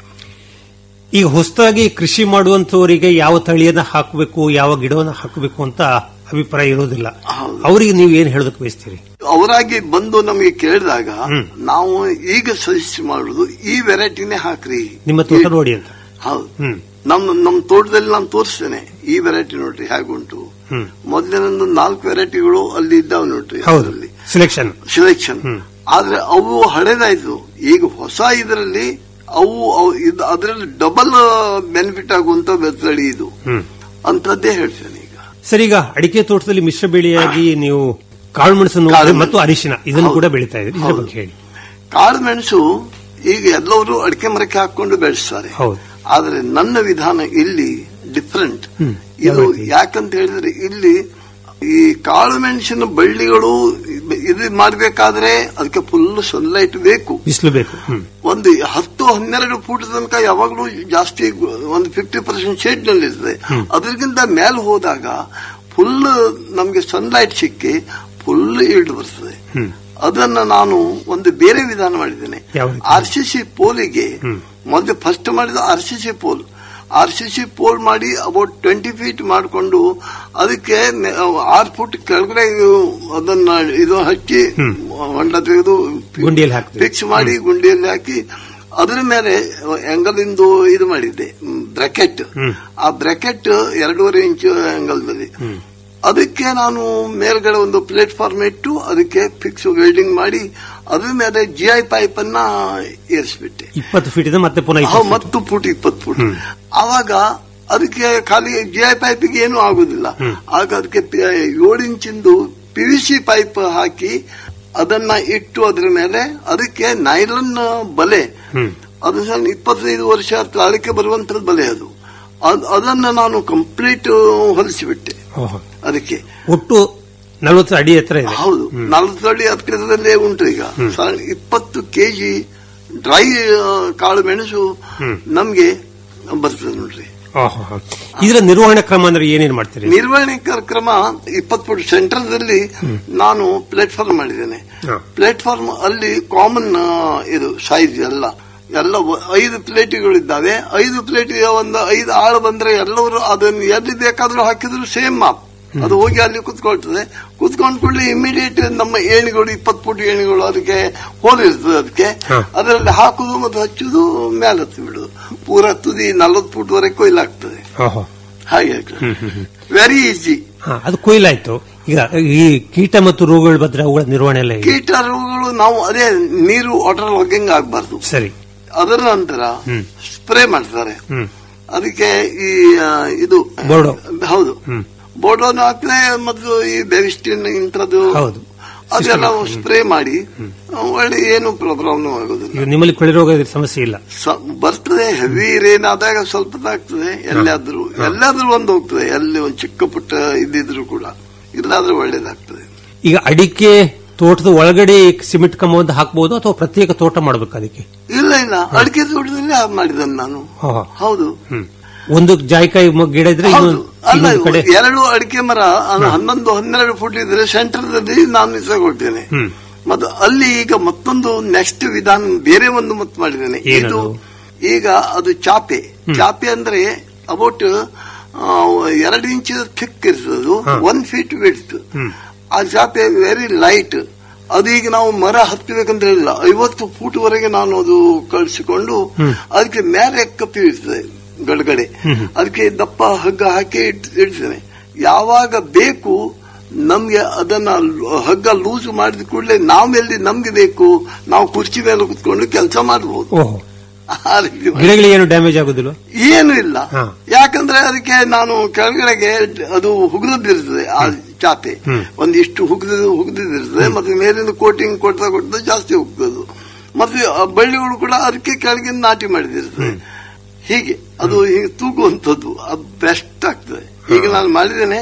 ಈಗ ಹೊಸದಾಗಿ ಕೃಷಿ ಮಾಡುವಂತವರಿಗೆ ಯಾವ ತಳಿಯನ್ನ ಹಾಕಬೇಕು ಯಾವ ಗಿಡವನ್ನ ಹಾಕಬೇಕು ಅಂತ ಅಭಿಪ್ರಾಯ ಇರೋದಿಲ್ಲ ಹೌದು. ಅವರಿಗೆ ನೀವು ಏನ್ ಹೇಳೋದಕ್ಕೆ ಬಯಸ್ತೀರಿ ಅವರಾಗಿ ಬಂದು ನಮಗೆ ಕೇಳಿದಾಗ ನಾವು ಈಗ ಸಜೆಸ್ಟ್ ಮಾಡುದು ಈ ವೆರೈಟಿನೇ ಹಾಕ್ರಿ ನಿಮ್ಮ ತೋಟ ನೋಡಿ ಅಂತ ಹೌದು ಹ್ಮ್ ನಮ್ಮ ನಮ್ಮ ತೋಟದಲ್ಲಿ ನಾನು ತೋರಿಸ್ತೇನೆ ಈ ವೆರೈಟಿ ನೋಡ್ರಿ ಹೇಗುಂಟು ಹ್ಮ್ ಮೊದಲಿನೊಂದು ನಾಲ್ಕು ವೆರೈಟಿಗಳು ಅಲ್ಲಿ ಇದ್ದಾವೆ ನೋಡ್ರಿ ಹೌದು ಅದರಲ್ಲಿ ಸೆಲೆಕ್ಷನ್ ಸಿಲೆಕ್ಷನ್ ಆದ್ರೆ ಅವು ಹಳೆದಾಯ್ತು ಈಗ ಹೊಸ ಇದರಲ್ಲಿ ಅವು ಅವು- ಇದು ಅದರಲ್ಲಿ ಡಬಲ್ ಬೆನಿಫಿಟ್ ಆಗುವಂತ ತಳಿ ಇದು ಹ್ಮ್ ಅಂತದ್ದೇ ಹೇಳ್ತೇನೆ ಈಗ ಸರ್ ಈಗ ಅಡಿಕೆ ತೋಟದಲ್ಲಿ ಮಿಶ್ರ ಬೆಳೆಯಾಗಿ ನೀವು ಕಾಳುಮೆಣಸನ್ನು ಕಾಳುಮೆಣಸು. ಮತ್ತು ಅರಿಶಿನ ಇದನ್ನು ಹೌದು. ಕೂಡ ಬೆಳೀತಾ ಇದ್ದೀರಿ ಇದ್ರ ಬಗ್ಗೆ ಹೇಳಿ ಕಾಳು ಮೆಣಸು ಈಗ ಎಲ್ಲವರು ಅಡಿಕೆ ಮರಕ್ಕೆ ಹಾಕೊಂಡು ಬೆಳೆಸ್ತಾರೆ ಹೌದು. ಆದ್ರೆ ನನ್ನ ವಿಧಾನ ಇಲ್ಲಿ ಡಿಫರೆಂಟ್ ಹ್ಮ್. ಇದು ಯಾವ ರೀತಿ? ಯಾಕಂತ ಹೇಳಿದ್ರೆ ಇಲ್ಲಿ ಈ ಕಾಳು ಮೆಣಸಿನ ಬಳ್ಳಿಗಳು ಇದು ಮಾಡಬೇಕಾದ್ರೆ ಅದಕ್ಕೆ ಫುಲ್ ಸನ್ಲೈಟ್ ಬೇಕು ಬಿಸಿಲು ಬೇಕು ಹ್ಮ್ ಒಂದು ಹತ್ತು ಹನ್ನೆರಡು ಫೂಟ್ ತನಕ ಯಾವಾಗಲೂ ಜಾಸ್ತಿ ಒಂದು ಫಿಫ್ಟಿ ಪರ್ಸೆಂಟ್ ಶೇಡ್ ನಲ್ಲಿ ಇರ್ತದೆ ಅದಕ್ಕಿಂತ ಮೇಲೆ ಹೋದಾಗ ಫುಲ್ ನಮಗೆ ಸನ್ಲೈಟ್ ಸಿಕ್ಕಿ ಫುಲ್ ಇಲ್ಡ್ ಬರ್ತದೆ ಅದನ್ನ ನಾನು ಒಂದು ಬೇರೆ ವಿಧಾನ ಮಾಡಿದ್ದೇನೆ ಯಾವ ರೀತಿ? ಆರ್ ಸಿ ಸಿ ಪೋಲಿಗೆ ಮೊದಲು ಫಸ್ಟ್ ಮಾಡಿದ R C C pole R C C pole ಮಾಡಿ ಅಬೌಟ್ ಟ್ವೆಂಟಿ ಫೀಟ್ ಮಾಡಿಕೊಂಡು ಅದಕ್ಕೆ ನೆ- ಆರು ಫುಟ್ ಕೆಳಗಡೆ ಅದನ್ನ ಇದು ಹಚ್ಚಿ ಹೊಂಡ ತೆಗೆದು ಗುಂಡಿಯಲ್ಲಿ ಹಾಕ್ತೀವಿ. ಫಿಕ್ಸ್ ಮಾಡಿ ಗುಂಡಿಯಲ್ಲಿ ಹಾಕಿ ಅದರ ಮೇಲೆ ಎಂಗಲಿಂದು ಇದು ಮಾಡಿದ್ದೆ ಬ್ರಾಕೆಟ್ ಆ ಬ್ರಾಕೆಟ್ ಎರಡೂವರೆ ಇಂಚು ಎಂಗಲ್ದಲ್ಲಿ ಅದಕ್ಕೆ ನಾನು ಮೇಲ್ಗಡೆ ಒಂದು ಪ್ಲೇಟ್ಫಾರ್ಮ್ ಇಟ್ಟು ಅದಕ್ಕೆ ಫಿಕ್ಸ್ ವೆಲ್ಡಿಂಗ್ ಮಾಡಿ ಅದ್ರ ಮೇಲೆ ಜಿ ಐ ಪೈಪ್ ಅನ್ನ ಏರಿಸ್ಬಿಟ್ಟೆ ಇಪ್ಪತ್ತು ಫೀಟ್ ಇದೆ ಮತ್ತೆ ಪುನಃ ಹಾ, ಇಪ್ಪತ್ತು feet. ಮತ್ತು ಫುಟ್ ಇಪ್ಪತ್ತು ಫುಟ್ ಆವಾಗ ಅದಕ್ಕೆ ಖಾಲಿ ಜಿ ಐ ಪೈಪಿಗೆ ಏನು ಆಗುದಿಲ್ಲ ಆಗ ಅದಕ್ಕೆ ಪಿ- ಏಳು ಇಂಚಿಂದು ಪಿ ವಿ ಸಿ ಪೈಪ್ ಹಾಕಿ ಅದನ್ನ ಇಟ್ಟು ಅದ್ರ ಮೇಲೆ ಅದಕ್ಕೆ ನೈಲನ್ ಬಲೆ ಅದು ಸಹ ಇಪ್ಪತ್ತೈದು ವರ್ಷ ತಾಳಿಕೆ ಬರುವಂತದ್ದು ಬಲೆ ಅದು ಅದ್- ಅದನ್ನ ನಾನು ಕಂಪ್ಲೀಟ್ ಹೊಲಿಸಿಬಿಟ್ಟೆ ಓಹೋ. ಅದಕ್ಕೆ ಒಟ್ಟು ನಲವತ್ತು ಅಡಿ ಎತ್ತರ ಇದೆ ಹೌದು ನಲವತ್ತು ಅಡಿ ಹತ್ತಿರದಲ್ಲೇ ಉಂಟು ಈಗ ಸಾಧಾರಣ ಇಪ್ಪತ್ತು ಕೆಜಿ ಡ್ರೈ ಕಾಳು ಮೆಣಸು ನಮ್ಗೆ ಬರ್ತದೆ ನೋಡ್ರಿ ಓಹೋ. ಇದರ ನಿರ್ವಹಣೆ ಕ್ರಮ ಅಂದ್ರೆ ಏನೇನ್ ಮಾಡ್ತೀರಿ ನಿರ್ವಹಣೆ ಕಾರ್ಯಕ್ರಮ ಇಪ್ಪತ್ತು ಫುಟ್ ಸೆಂಟರ್ದಲ್ಲಿ ನಾನು ಪ್ಲಾಟ್ಫಾರ್ಮ್ ಮಾಡಿದ್ದೇನೆ ಹಾ. ಪ್ಲಾಟ್ಫಾರ್ಮ್ ಅಲ್ಲಿ ಕಾಮನ್ ಇದು ಸೈಜ್ ಎಲ್ಲ ಎಲ್ಲ ಒ- ಐದು ಪ್ಲೇಟ್ಗಳಿದ್ದಾವೆ ಐದು ಪ್ಲೇಟಿಗೆ ಒಂದು ಐದು ಆಳು ಬಂದ್ರೆ ಎಲ್ಲವರು ಅದನ್ನು ಎಲ್ಲಿ ಬೇಕಾದ್ರೂ ಹಾಕಿದ್ರು ಸೇಮ್ ಮಾಪ್ ಅದು ಹೋಗಿ ಅಲ್ಲಿ ಕುತ್ಕೊಳ್ತದೆ ಕುತ್ಕೊಂಡ್ ಕೂಡಲೇ ಇಮಿಡಿಯೇಟ್ ನಮ್ಮ ಏಣಿಗಳು ಇಪ್ಪತ್ತು ಫುಟ್ ಏಣಿಗಳು ಅದಕ್ಕೆ ಹೋಲಿರ್ತದೆ ಅದಕ್ಕೆ ಹಾ. ಅದರಲ್ಲಿ ಹಾಕುದು ಮತ್ತು ಹಚ್ಚುದು ಮೇಲೆ ಹತ್ತಿ ಬಿಡುದು ಪೂರ ತುದಿ ನಲ್ವತ್ತು ಫುಟ್ ವರೆಗೆ ಕೊಯ್ಲಾಗ್ತದೆ ಓಹೋ. ಹಾಗೆ ವೆರಿ ಈಸಿ ಹಾ, ಅದು ಕೊಯ್ಲಾಯ್ತು ಈಗ ಈ ಕೀಟ ಮತ್ತು ರೋಗಗಳು ಬಂದ್ರೆ ಅವುಗಳ ನಿರ್ವಹಣೆ ಎಲ್ಲ ಹೇಗೆ? ಕೀಟ ರೋಗಗಳು ನಾವು ಅದೇ ನೀರು ವಾಟರ್ ಲಾಗಿಂಗ್ ಆಗಬಾರ್ದು ಸರಿ ಅದರ ನಂತರ ಸ್ಪ್ರೇ ಮಾಡ್ತಾರೆ ಹ್ಮ್ ಅದಕ್ಕೆ ಈ ಆ, ಇದು ಬೋರ್ಡೋ. ಹೌದು ಬೋರ್ಡೋನು ಹಾಕ್ತದೆ ಮತ್ತು ಈ ಬೆವಿಸ್ಟಿನ್ ಇಂಥದ್ದು ಹೌದು. ಅದೆಲ್ಲ ಸ್ಪ್ರೇ ಮಾಡಿ ಒಳ್ಳೆ ಏನು ಪ್ರಾಬ್ಲಮ್ ಆಗೋದಿಲ್ಲ ಈಗ ನಿಮ್ಮಲ್ಲಿ ಕೊಳೆ ರೋಗ ಸಮಸ್ಯೆ ಇಲ್ಲ ಸ- ಬರ್ತದೆ ಹೆವಿ ರೇನ್ ಆದಾಗ ಸ್ವಲ್ಪ ಆಗ್ತದೆ ಎಲ್ಲಾದ್ರೂ ಎಲ್ಲಾದ್ರೂ ಒಂದು ಹೋಗ್ತದೆ ಎಲ್ಲಿ ಒಂದು ಚಿಕ್ಕ ಪುಟ್ಟ ಇದ್ದಿದ್ರು ಕೂಡ ಇಲ್ಲಾದ್ರೂ ಒಳ್ಳೇದಾಗ್ತದೆ ಈಗ ಅಡಿಕೆ ತೋಟದ ಒಳಗಡೆ ಸಿಮೆಂಟ್ ಕಂಬವನ್ನು ಹಾಕಬಹುದು ಅಥವಾ ಪ್ರತ್ಯೇಕ ತೋಟ ಮಾಡ್ಬೇಕು ಅದಕ್ಕೆ ಇಲ್ಲ ಇಲ್ಲ ಅಡಿಕೆ ತೋಟದಲ್ಲಿ ಹಾಗೆ ಮಾಡಿದನು ನಾನು ಓಹೋ. ಹೌದು ಹ್ಮ್ ಒಂದು ಜಾಯಿಕಾಯಿ ಮ- ಗಿಡ ಇದ್ರೆ ಹೌದು ಇನ್ನೊಂದು ಅಲ್ಲ ಇನ್ನೊಂದು ಕಡೆ ಎರಡು ಅಡಿಕೆ ಮರ ಅದು ಹನ್ನೊಂದು ಹನ್ನೆರಡು ಫುಟ್ ಇದ್ರೆ ಸೆಂಟರ್ದಲ್ಲಿ ನಾನು ತಗೊಳ್ತೇನೆ ಹ್ಮ್. ಮತ್ತು ಅಲ್ಲಿ ಈಗ ಮತ್ತೊಂದು ನೆಕ್ಸ್ಟ್ ವಿಧಾನ ಬೇರೆ ಒಂದು ಮತ್ತೆ ಮಾಡಿದ್ದೇನೆ ಇದು ಏನದು? ಈಗ ಅದು ಚಾಪೆ ಚಾಪೆ ಅಂದ್ರೆ ಅಬೌಟ್ ಎರಡು ಇಂಚ್ ಥಿಕ್ ಇರ್ತದೆ ಒನ್ ಫೀಟ್ ಬಿಡ್ತು ಆ ಚಾಪೆ ವೆರಿ ಲೈಟ್ ಅದು ಈಗ ನಾವು ಮರ ಹತ್ತಬೇಕಂತ ಹೇಳಿಲ್ಲ ಐವತ್ತು ಫೂಟ್ ವರೆಗೆ ನಾನು ಅದು ಕಳಿಸಿಕೊಂಡು ಅದಕ್ಕೆ ಮೇಲೆ ಕಪ್ಪಿ ಇರ್ತದೆ ಗಡಗಡೆ ಅದಕ್ಕೆ ದಪ್ಪ ಹಗ್ಗ ಹಾಕಿ ಇಟ್- ಇಡ್ತೇನೆ ಯಾವಾಗ ಬೇಕು ನಮ್ಗೆ ಅದನ್ನ ಲ್- ಹಗ್ಗ ಲೂಸ್ ಮಾಡಿದ ಕೂಡಲೇ ನಾವೆಲ್ಲಿ ನಮ್ಗೆ ಬೇಕು ನಾವು ಕುರ್ಚಿ ಮೇಲೆ ಕುತ್ಕೊಂಡು ಕೆಲಸ ಮಾಡಬಹುದು ಓಹೋ ಆ ರೀತಿ ಮಾಡಿ. ಗಿಡಗಳಿಗೆ ಏನು ಡ್ಯಾಮೇಜ್ ಆಗುದಿಲ್ಲ ಏನು ಇಲ್ಲ ಹಾ. ಯಾಕಂದ್ರೆ ಅದಕ್ಕೆ ನಾನು ಕೆಳಗಡೆಗೆ ಅದು ಹುಗಿದಿರ್ತದೆ ಆ ಚಾಪೆ ಒಂದಿಷ್ಟು ಹುಗಿದ ಹುಗಿದಿರ್ತದೆ ಮತ್ತೆ ಮೇಲಿಂದ ಕೋಟಿಂಗ್ ಕೊಡ್ತಾ ಕೊಡ್ತಾ ಜಾಸ್ತಿ ಹೋಗ್ತದೆ ಮತ್ತೆ ಆ ಬಳ್ಳಿಗಳು ಕೂಡ ಅದಕ್ಕೆ ಕೆಳಗೆ ನಾಟಿ ಮಾಡಿದಿರ್ತದೆ ಹೀಗೆ ಅದು ಹೀಗೆ ತೂಗುವಂಥದ್ದು ಅದು ಬೆಸ್ಟ್ ಆಗ್ತದೆ ಈಗ ನಾನು ಮಾಡಿದ್ದೇನೆ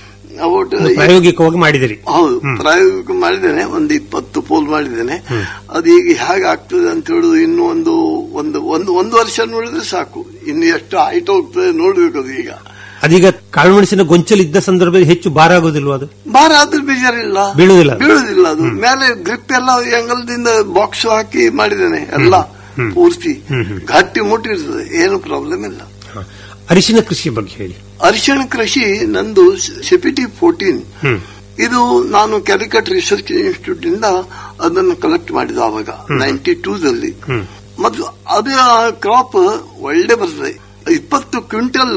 ಅಬೌಟ್ ಪ್ರಾಯೋಗಿಕವಾಗಿ ಮಾಡಿದಿರಿ ಹೌದು ಪ್ರಾಯೋಗಿಕ ಮಾಡಿದ್ದೇನೆ ಒಂದು ಇಪ್ಪತ್ತು ಪೋಲ್ ಮಾಡಿದ್ದೇನೆ ಅದು ಈಗ ಹೇಗೆ ಆಗ್ತದೆ ಅಂತ ಹೇಳುದು ಇನ್ನು ಒಂದು ಒಂದು ಒಂದು ಒಂದು ವರ್ಷ ನೋಡಿದ್ರೆ ಸಾಕು ಇನ್ನು ಎಷ್ಟು ಹೈಟ್ ಹೋಗ್ತದೆ ನೋಡ್ಬೇಕು ಅದು ಈಗ ಅದೀಗ ಕಾಳುಮೆಣಸಿನ ಗೊಂಚಲಿದ್ದ ಸಂದರ್ಭದಲ್ಲಿ ಹೆಚ್ಚು ಭಾರ ಆಗುದಿಲ್ವಾ ಅದು ಭಾರ ಆದ್ರೆ ಬೇಜಾರಿಲ್ಲ ಬೀಳುವುದಿಲ್ಲ. ಬೀಳುದಿಲ್ಲ ಅದು ಮೇಲೆ ಗ್ರಿಪ್ ಎಲ್ಲ ಎಂಗಲ್ದಿಂದ ಬಾಕ್ಸ್ ಹಾಕಿ ಮಾಡಿದ್ದೇನೆ ಎಲ್ಲ ಪೂರ್ತಿ ಗಟ್ಟಿ ಮುಟ್ಟಿರ್ತದೆ ಏನು ಪ್ರಾಬ್ಲಮ್ ಇಲ್ಲ ಹ. ಅರಿಶಿನ ಕೃಷಿ ಬಗ್ಗೆ ಹೇಳಿ ಅರಿಶಿಣ ಕೃಷಿ ನಂದು ಸಿಪಿಟಿ ಫೋರ್ಟೀನ್ ಹ್ಮ್. ಇದು ನಾನು ಕ್ಯಾಲಿಕಟ್ ರಿಸರ್ಚ್ ಇನ್ಸ್ಟಿಟ್ಯೂಟ್ ಇಂದ ಅದನ್ನು ಕಲೆಕ್ಟ್ ಮಾಡಿದ ಅವಾಗ ನೈನ್ಟಿ ಟೂದಲ್ಲಿ ಮತ್ತು ಅದೇ ಕ್ರಾಪ್ ಒಳ್ಳೆ ಬರ್ತದೆ ಇಪ್ಪತ್ತು ಕ್ವಿಂಟಲ್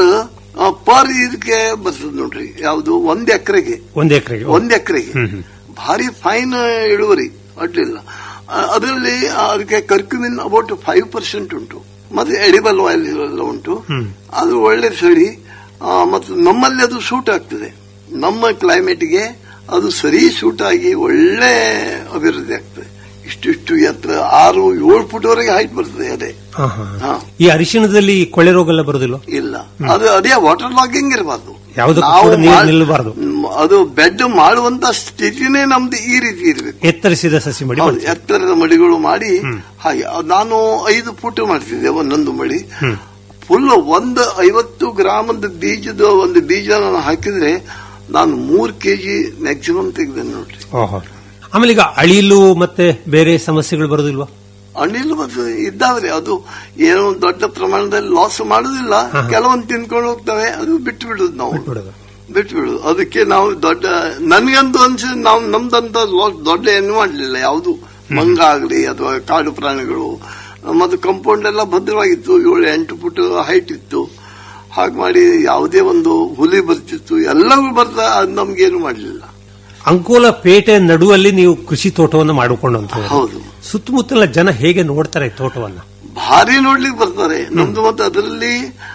ಪರ್ ಇದಕ್ಕೆ ಬರ್ತದೆ ನೋಡ್ರಿ ಯಾವುದು ಒಂದ್ ಎಕರೆಗೆ ಒಂದ್ ಎಕರೆಗೆ ಒಂದ್ ಎಕರೆಗೆ ಭಾರಿ ಫೈನ್ ಇಳುವರಿ ಅಡ್ಲಿಲ್ಲ ಅದರಲ್ಲಿ ಅದಕ್ಕೆ ಕರ್ಕ್ಯುಮಿನ್ ಅಬೌಟ್ ಫೈವ್ ಪರ್ಸೆಂಟ್ ಉಂಟು ಮತ್ತೆ ಎಡಿಬಲ್ ಆಯಿಲ್ ಎಲ್ಲ ಉಂಟು ಅದು ಒಳ್ಳೆ ಸರಿ ಆ, ಮತ್ತು ನಮ್ಮಲ್ಲಿ ಅದು ಸೂಟ್ ಆಗ್ತದೆ ನಮ್ಮ ಕ್ಲೈಮೇಟ್ಗೆ ಅದು ಸರಿ ಸೂಟ್ ಆಗಿ ಒಳ್ಳೆ ಅಭಿವೃದ್ಧಿ ಆಗ್ತದೆ ಇಷ್ಟಿಷ್ಟು ಎತ್ತರ ಆರು ಏಳು ಫುಟ್ವರೆಗೆ ಹೈಟ್ ಬರ್ತದೆ ಅದೇ ಹ, ಹ. ಹಾ ಈ ಅರಿಶಿಣದಲ್ಲಿ ಕೊಳೆ ರೋಗ ಎಲ್ಲ ಬರುದಿಲ್ಲ ಇಲ್ಲ ಅದು ಅದೇ ವಾಟರ್ ಲಾಗಿಂಗ್ ಇರಬಾರ್ದು ಯಾವುದಕ್ಕೂ ನಾವು ಕೂಡ ನೀರು ಮಾಡ್- ನಿಲ್ಲಬಾರ್ದು. ಮ್, ಅದು ಬೆಡ್ ಮಾಡುವಂತ ಸ್ಥಿತಿನೇ ನಮ್ದು ಈ ರೀತಿ ಇರಬೇಕು ಎತ್ತರಿಸಿದ ಸಸಿ ಮಡಿ ಹೌದು, ಮಾಡ್ತೀವಿ. ಎತ್ತರದ ಮಡಿಗಳು ಮಾಡಿ ಹಾಗೆ ಅದ್ ನಾನು ಐದು ಫುಟ್ ಮಾಡ್ತಿದ್ದೆ ಒಂದೊಂದು ಮಡಿ ಫುಲ್ ಒಂದು ಐವತ್ತು ಗ್ರಾಮದ ಬೀಜದ ಒಂದು ಬೀಜ ನಾನು ಹಾಕಿದ್ರೆ ನಾನು ಮೂರ್ ಕೆಜಿ ಮ್ಯಾಕ್ಸಿಮಮ್ ತೆಗೆದೇನೆ ನೋಡ್ರಿ ಓಹೋ ಆಮೇಲೆ ಈಗ ಅಳಿಲು ಮತ್ತೆ ಬೇರೆ ಸಮಸ್ಯೆಗಳು ಬರುದಿಲ್ವಾ ಅಣಿಲ್ ಮತ್ತು ಇದ್ದಾವ್ರಿ ಅದು ಏನೋ ದೊಡ್ಡ ಪ್ರಮಾಣದಲ್ಲಿ ಲಾಸ್ ಮಾಡುದಿಲ್ಲ ಕೆಲವೊಂದು ತಿನ್ಕೊಂಡು ಹೋಗ್ತವೆ ಅದು ಬಿಟ್ಟು ಬಿಡುದು ನಾವು ಬಿಟ್ಬಿಡೋದು. ಬಿಟ್ಟು ಬಿಡುದು ಅದಕ್ಕೆ ನಾವು ದೊಡ್ಡ ನನ್ಗಂತೂ ಅನ್ಸ ನಾವು ನಮ್ದಂತ ಲಾಸ್ ದೊಡ್ಡ ಏನು ಮಾಡಲಿಲ್ಲ ಯಾವುದು ಮಂಗ ಆಗಲಿ ಅಥವಾ ಕಾಡು ಪ್ರಾಣಿಗಳು ಮತ್ತು ಕಾಂಪೌಂಡ್ ಎಲ್ಲ ಭದ್ರವಾಗಿತ್ತು ಏಳು ಎಂಟು ಫುಟ್ ಹೈಟ್ ಇತ್ತು ಹಾಗೆ ಮಾಡಿ ಯಾವುದೇ ಒಂದು ಹುಲಿ ಬರ್ತಿತ್ತು ಎಲ್ಲವೂ ಬರ್ತಾ ಅದು ನಮ್ಗೇನು ಮಾಡಲಿಲ್ಲ ಅಂಕೋಲ ಪೇಟೆ ನಡುವಲ್ಲಿ ನೀವು ಕೃಷಿ ತೋಟವನ್ನು ಮಾಡಿಕೊಂಡು ಅಂತ ಹೇಳಿ. ಹೌದು ಸುತ್ತಮುತ್ತಲ ಜನ ಹೇಗೆ ನೋಡ್ತಾರೆ ಈ ತೋಟವನ್ನ ಭಾರಿ ನೋಡ್ಲಿಕ್ಕೆ ಬರ್ತಾರೆ ನಮ್ದು ಮತ್ತೆ ಅದರಲ್ಲಿ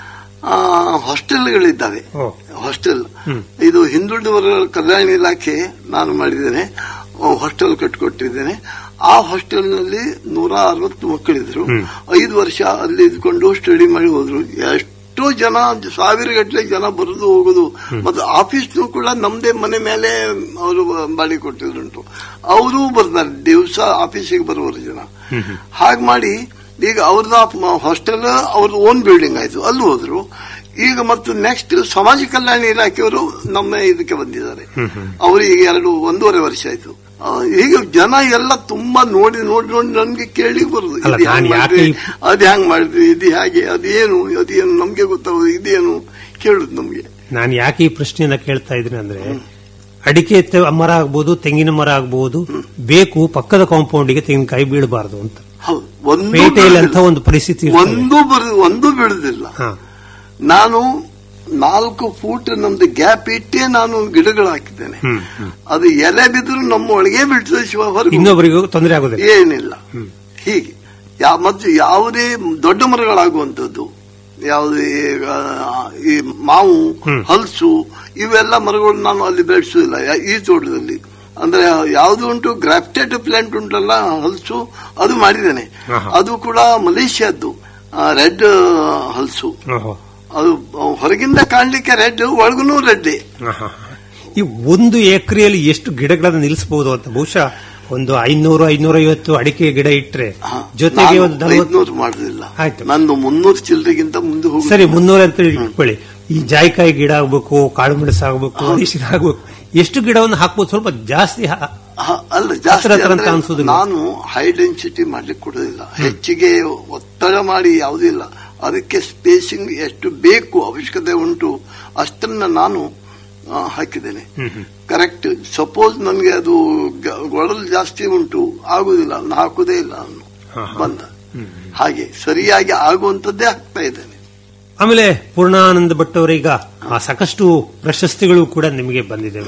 ಹಾಸ್ಟೆಲ್ಗಳಿದ್ದಾವೆ ಓ. ಹಾಸ್ಟೆಲ್ ಇದು ಹಿಂದುಳಿದ ವರ್ಗಗಳ ಕಲ್ಯಾಣ ಇಲಾಖೆ ನಾನು ಮಾಡಿದ್ದೇನೆ ಹಾಸ್ಟೆಲ್ ಕಟ್ಟಿಕೊಟ್ಟಿದ್ದೇನೆ ಆ ಹಾಸ್ಟೆಲ್ನಲ್ಲಿ ನೂರ ಅರವತ್ತು ಮಕ್ಕಳಿದ್ರು ಐದು ವರ್ಷ ಅಲ್ಲಿ ಇದ್ಕೊಂಡು ಸ್ಟಡಿ ಮಾಡಿ ಹೋದ್ರು ಎಷ್ಟೋ ಜನ ಸಾವಿರ ಗಟ್ಟಲೆ ಜನ ಬರೋದು ಹೋಗೋದು ಮತ್ತು ಆಫೀಸ್ನು ಕೂಡ ನಮ್ದೇ ಮನೆ ಮೇಲೆ ಅವರು ಬಾಡಿ ಕೊಟ್ಟಿದ್ರುಂಟು ಅವರು ಬರ್ತಾರೆ ದಿವಸ ಆಫೀಸಿಗೆ ಬರುವರು ಜನ ಹಾಗೆ ಮಾಡಿ ಈಗ ಅವ್ರದ್ದು ಹಾಸ್ಟೆಲ್ ಅವ್ರದ್ದು ಓನ್ ಬಿಲ್ಡಿಂಗ್ ಆಯ್ತು ಅಲ್ಲಿ ಹೋದ್ರು ಈಗ ಮತ್ತು ನೆಕ್ಸ್ಟ್ ಸಮಾಜ ಕಲ್ಯಾಣ ಇಲಾಖೆಯವರು ನಮ್ಮ ಇದಕ್ಕೆ ಬಂದಿದ್ದಾರೆ ಅವರು ಈಗ ಎರಡು ಒಂದೂವರೆ ವರ್ಷ ಆಯ್ತು ಆ, ಈಗ ಜನ ಎಲ್ಲ ತುಂಬಾ ನೋಡಿ ನೋಡಿ ನೋಡಿ ನನ್ಗೆ ಕೇಳಿ ಬರುದು ಅಲ್ಲ, ಇದು ನಾನ್ ಹ್ಯಾಂಗ್ ಯಾಕೆ ಮಾಡಿದ್ರಿ ಈ- ಅದ್ ಹ್ಯಾಂಗ್ ಮಾಡಿದ್ರಿ ಇದು ಹೇಗೆ ಅದೇನು ಅದೇನು ನಮ್ಗೆ ಗೊತ್ತಾಗೋದು ಇದೇನು ಕೇಳುದು ನಮ್ಗೆ ನಾನು ಯಾಕೆ ಈ ಪ್ರಶ್ನೆಯನ್ನ ಕೇಳ್ತಾ ಇದ್ದೀನಿ ಅಂದ್ರೆ ಅಡಿಕೆ ತೆ- ಮರ ಆಗ್ಬೋದು ತೆಂಗಿನ ಮರ ಆಗ್ಬೋದು ಬೇಕು ಪಕ್ಕದ ಕಾಂಪೌಂಡಿಗೆ ತೆಂಗಿನಕಾಯಿ ಬೀಳಬಾರದು ಅಂತ ಹೌದು ಒಂದು ಪೇಟೆಯಲ್ಲಿ ಅಂತ ಬೀಳುದಿಲ್ಲ. ಒಂದು ಪರಿಸ್ಥಿತಿ ಇರ್ತದೆ. ಒಂದು ಬರು ಒಂದು ಬೀಳುದಿಲ್ಲ ಹಾ. ನಾನು ನಾಲ್ಕು ಫೂಟ್ ನಮ್ದು ಗ್ಯಾಪ್ ಇಟ್ಟೇ ನಾನು ಗಿಡಗಳು ಹಾಕಿದ್ದೇನೆ ಅದು ಎಲೆ ಬಿದ್ರು ನಮ್ಮ ಒಳಗೆ ಬೀಳ್ತದೆ ಶಿವ ಹೊರಗೆ ಇನ್ನೊಬ್ಬರಿಗೂ ತೊಂದರೆ ಆಗೋದಿಲ್ಲ ಏನಿಲ್ಲ ಹೀಗೆ ಯಾ- ಮತ್ತು ಯಾವುದೇ ದೊಡ್ಡ ಮರಗಳಾಗುವಂಥದ್ದು ಯಾವುದೇ ಆ, ಈ ಮಾವು ಹಲಸು ಇವೆಲ್ಲ ಮರಗಳು ನಾನು ಅಲ್ಲಿ ಬೆಳೆಸುವುದಿಲ್ಲ ಯಾ- ಈ ತೋಟದಲ್ಲಿ ಅಂದ್ರೆ ಯಾವುದು ಉಂಟು ಗ್ರಾಫ್ಟೆಡ್ ಪ್ಲಾಂಟ್ ಉಂಟಲ್ಲ ಹಲಸು ಅದು ಮಾಡಿದ್ದೇನೆ ಅದು ಕೂಡ ಮಲೇಷ್ಯಾದ್ದು ರೆಡ್ ಹಲಸು ಓಹೋ. ಅದು ಹೊರಗಿಂದ ಕಾಣ್ಲಿಕ್ಕೆ ರೆಡ್ ಒಳಗೂ ರೆಡ್ಡೇ ಆಹಾ. ಈ ಒಂದು ಎಕರೆಯಲ್ಲಿ ಎಷ್ಟು ಗಿಡಗಳನ್ನು ನಿಲ್ಲಿಸಬಹುದು ಅಂತ ಬಹುಶಃ ಒಂದು ಐನೂರು ಐನೂರ ಐವತ್ತು ಅಡಿಕೆ ಗಿಡ ಇಟ್ರೆ ಜೊತೆಗೆ ಒಂದು ನಲವತ್ತು ಐದ್ನೂರು ಮಾಡುದಿಲ್ಲ ಆಯ್ತು. ನಂದು ಮುನ್ನೂರು ಚಿಲ್ಲರೆಗಿಂತ ಮುಂದೆ ಹೋಗಿ ಸರಿ ಮುನ್ನೂರ ಅಂತ ಇಟ್ಕೊಳ್ಳಿ ಈ ಜಾಯಿಕಾಯಿ ಗಿಡ ಆಗ್ಬೇಕು ಕಾಳು ಮೆಣಸು ಆಗ್ಬೇಕು ಅರಿಶಿನ ಆಗ್ಬೇಕು ಎಷ್ಟು ಗಿಡವನ್ನು ಹಾಕ್ಬೋದು ಸ್ವಲ್ಪ ಜಾಸ್ತಿ ಹಾ- ಹ, ಅಲ್ಲ ಹತ್ರ ಜಾಸ್ತಿ ಹತ್ರ ಅಂತ ಅಂದ್ರೆ ಅನ್ಸೋದಿಲ್ಲ. ನಾನು ಹೈ ಡೆನ್ಸಿಟಿ ಮಾಡ್ಲಿಕ್ಕೆ ಕೊಡೋದಿಲ್ಲ ಹೆಚ್ಚಿಗೆ ಒತ್ತಡ ಮಾಡಿ ಯಾವುದಿಲ್ಲ ಅದಕ್ಕೆ ಸ್ಪೇಸಿಂಗ್ ಎಷ್ಟು ಬೇಕು ಅವಶ್ಯಕತೆ ಉಂಟು ಅಷ್ಟನ್ನ ನಾನು ಆ, ಹಾಕಿದ್ದೇನೆ ಕರೆಕ್ಟ್ ಸಪೋಸ್ ನನಗೆ ಅದು ಗ- ಗೊಡಲು ಜಾಸ್ತಿ ಉಂಟು ಆಗುದಿಲ್ಲ ನಾನು ಹಾಕುದೇ ಇಲ್ಲ ನಾನು ಬಂದ ಹಾಗೆ ಸರಿಯಾಗಿ ಆಗುವಂತದ್ದೇ ಆಗ್ತಾ ಇದ್ದೇನೆ ಆಮೇಲೆ ಪೂರ್ಣಾನಂದ ಭಟ್ ಅವರೀಗ ಆ ಸಾಕಷ್ಟು ಪ್ರಶಸ್ತಿಗಳು ಕೂಡ ನಿಮಗೆ ಬಂದಿದ್ದಾವೆ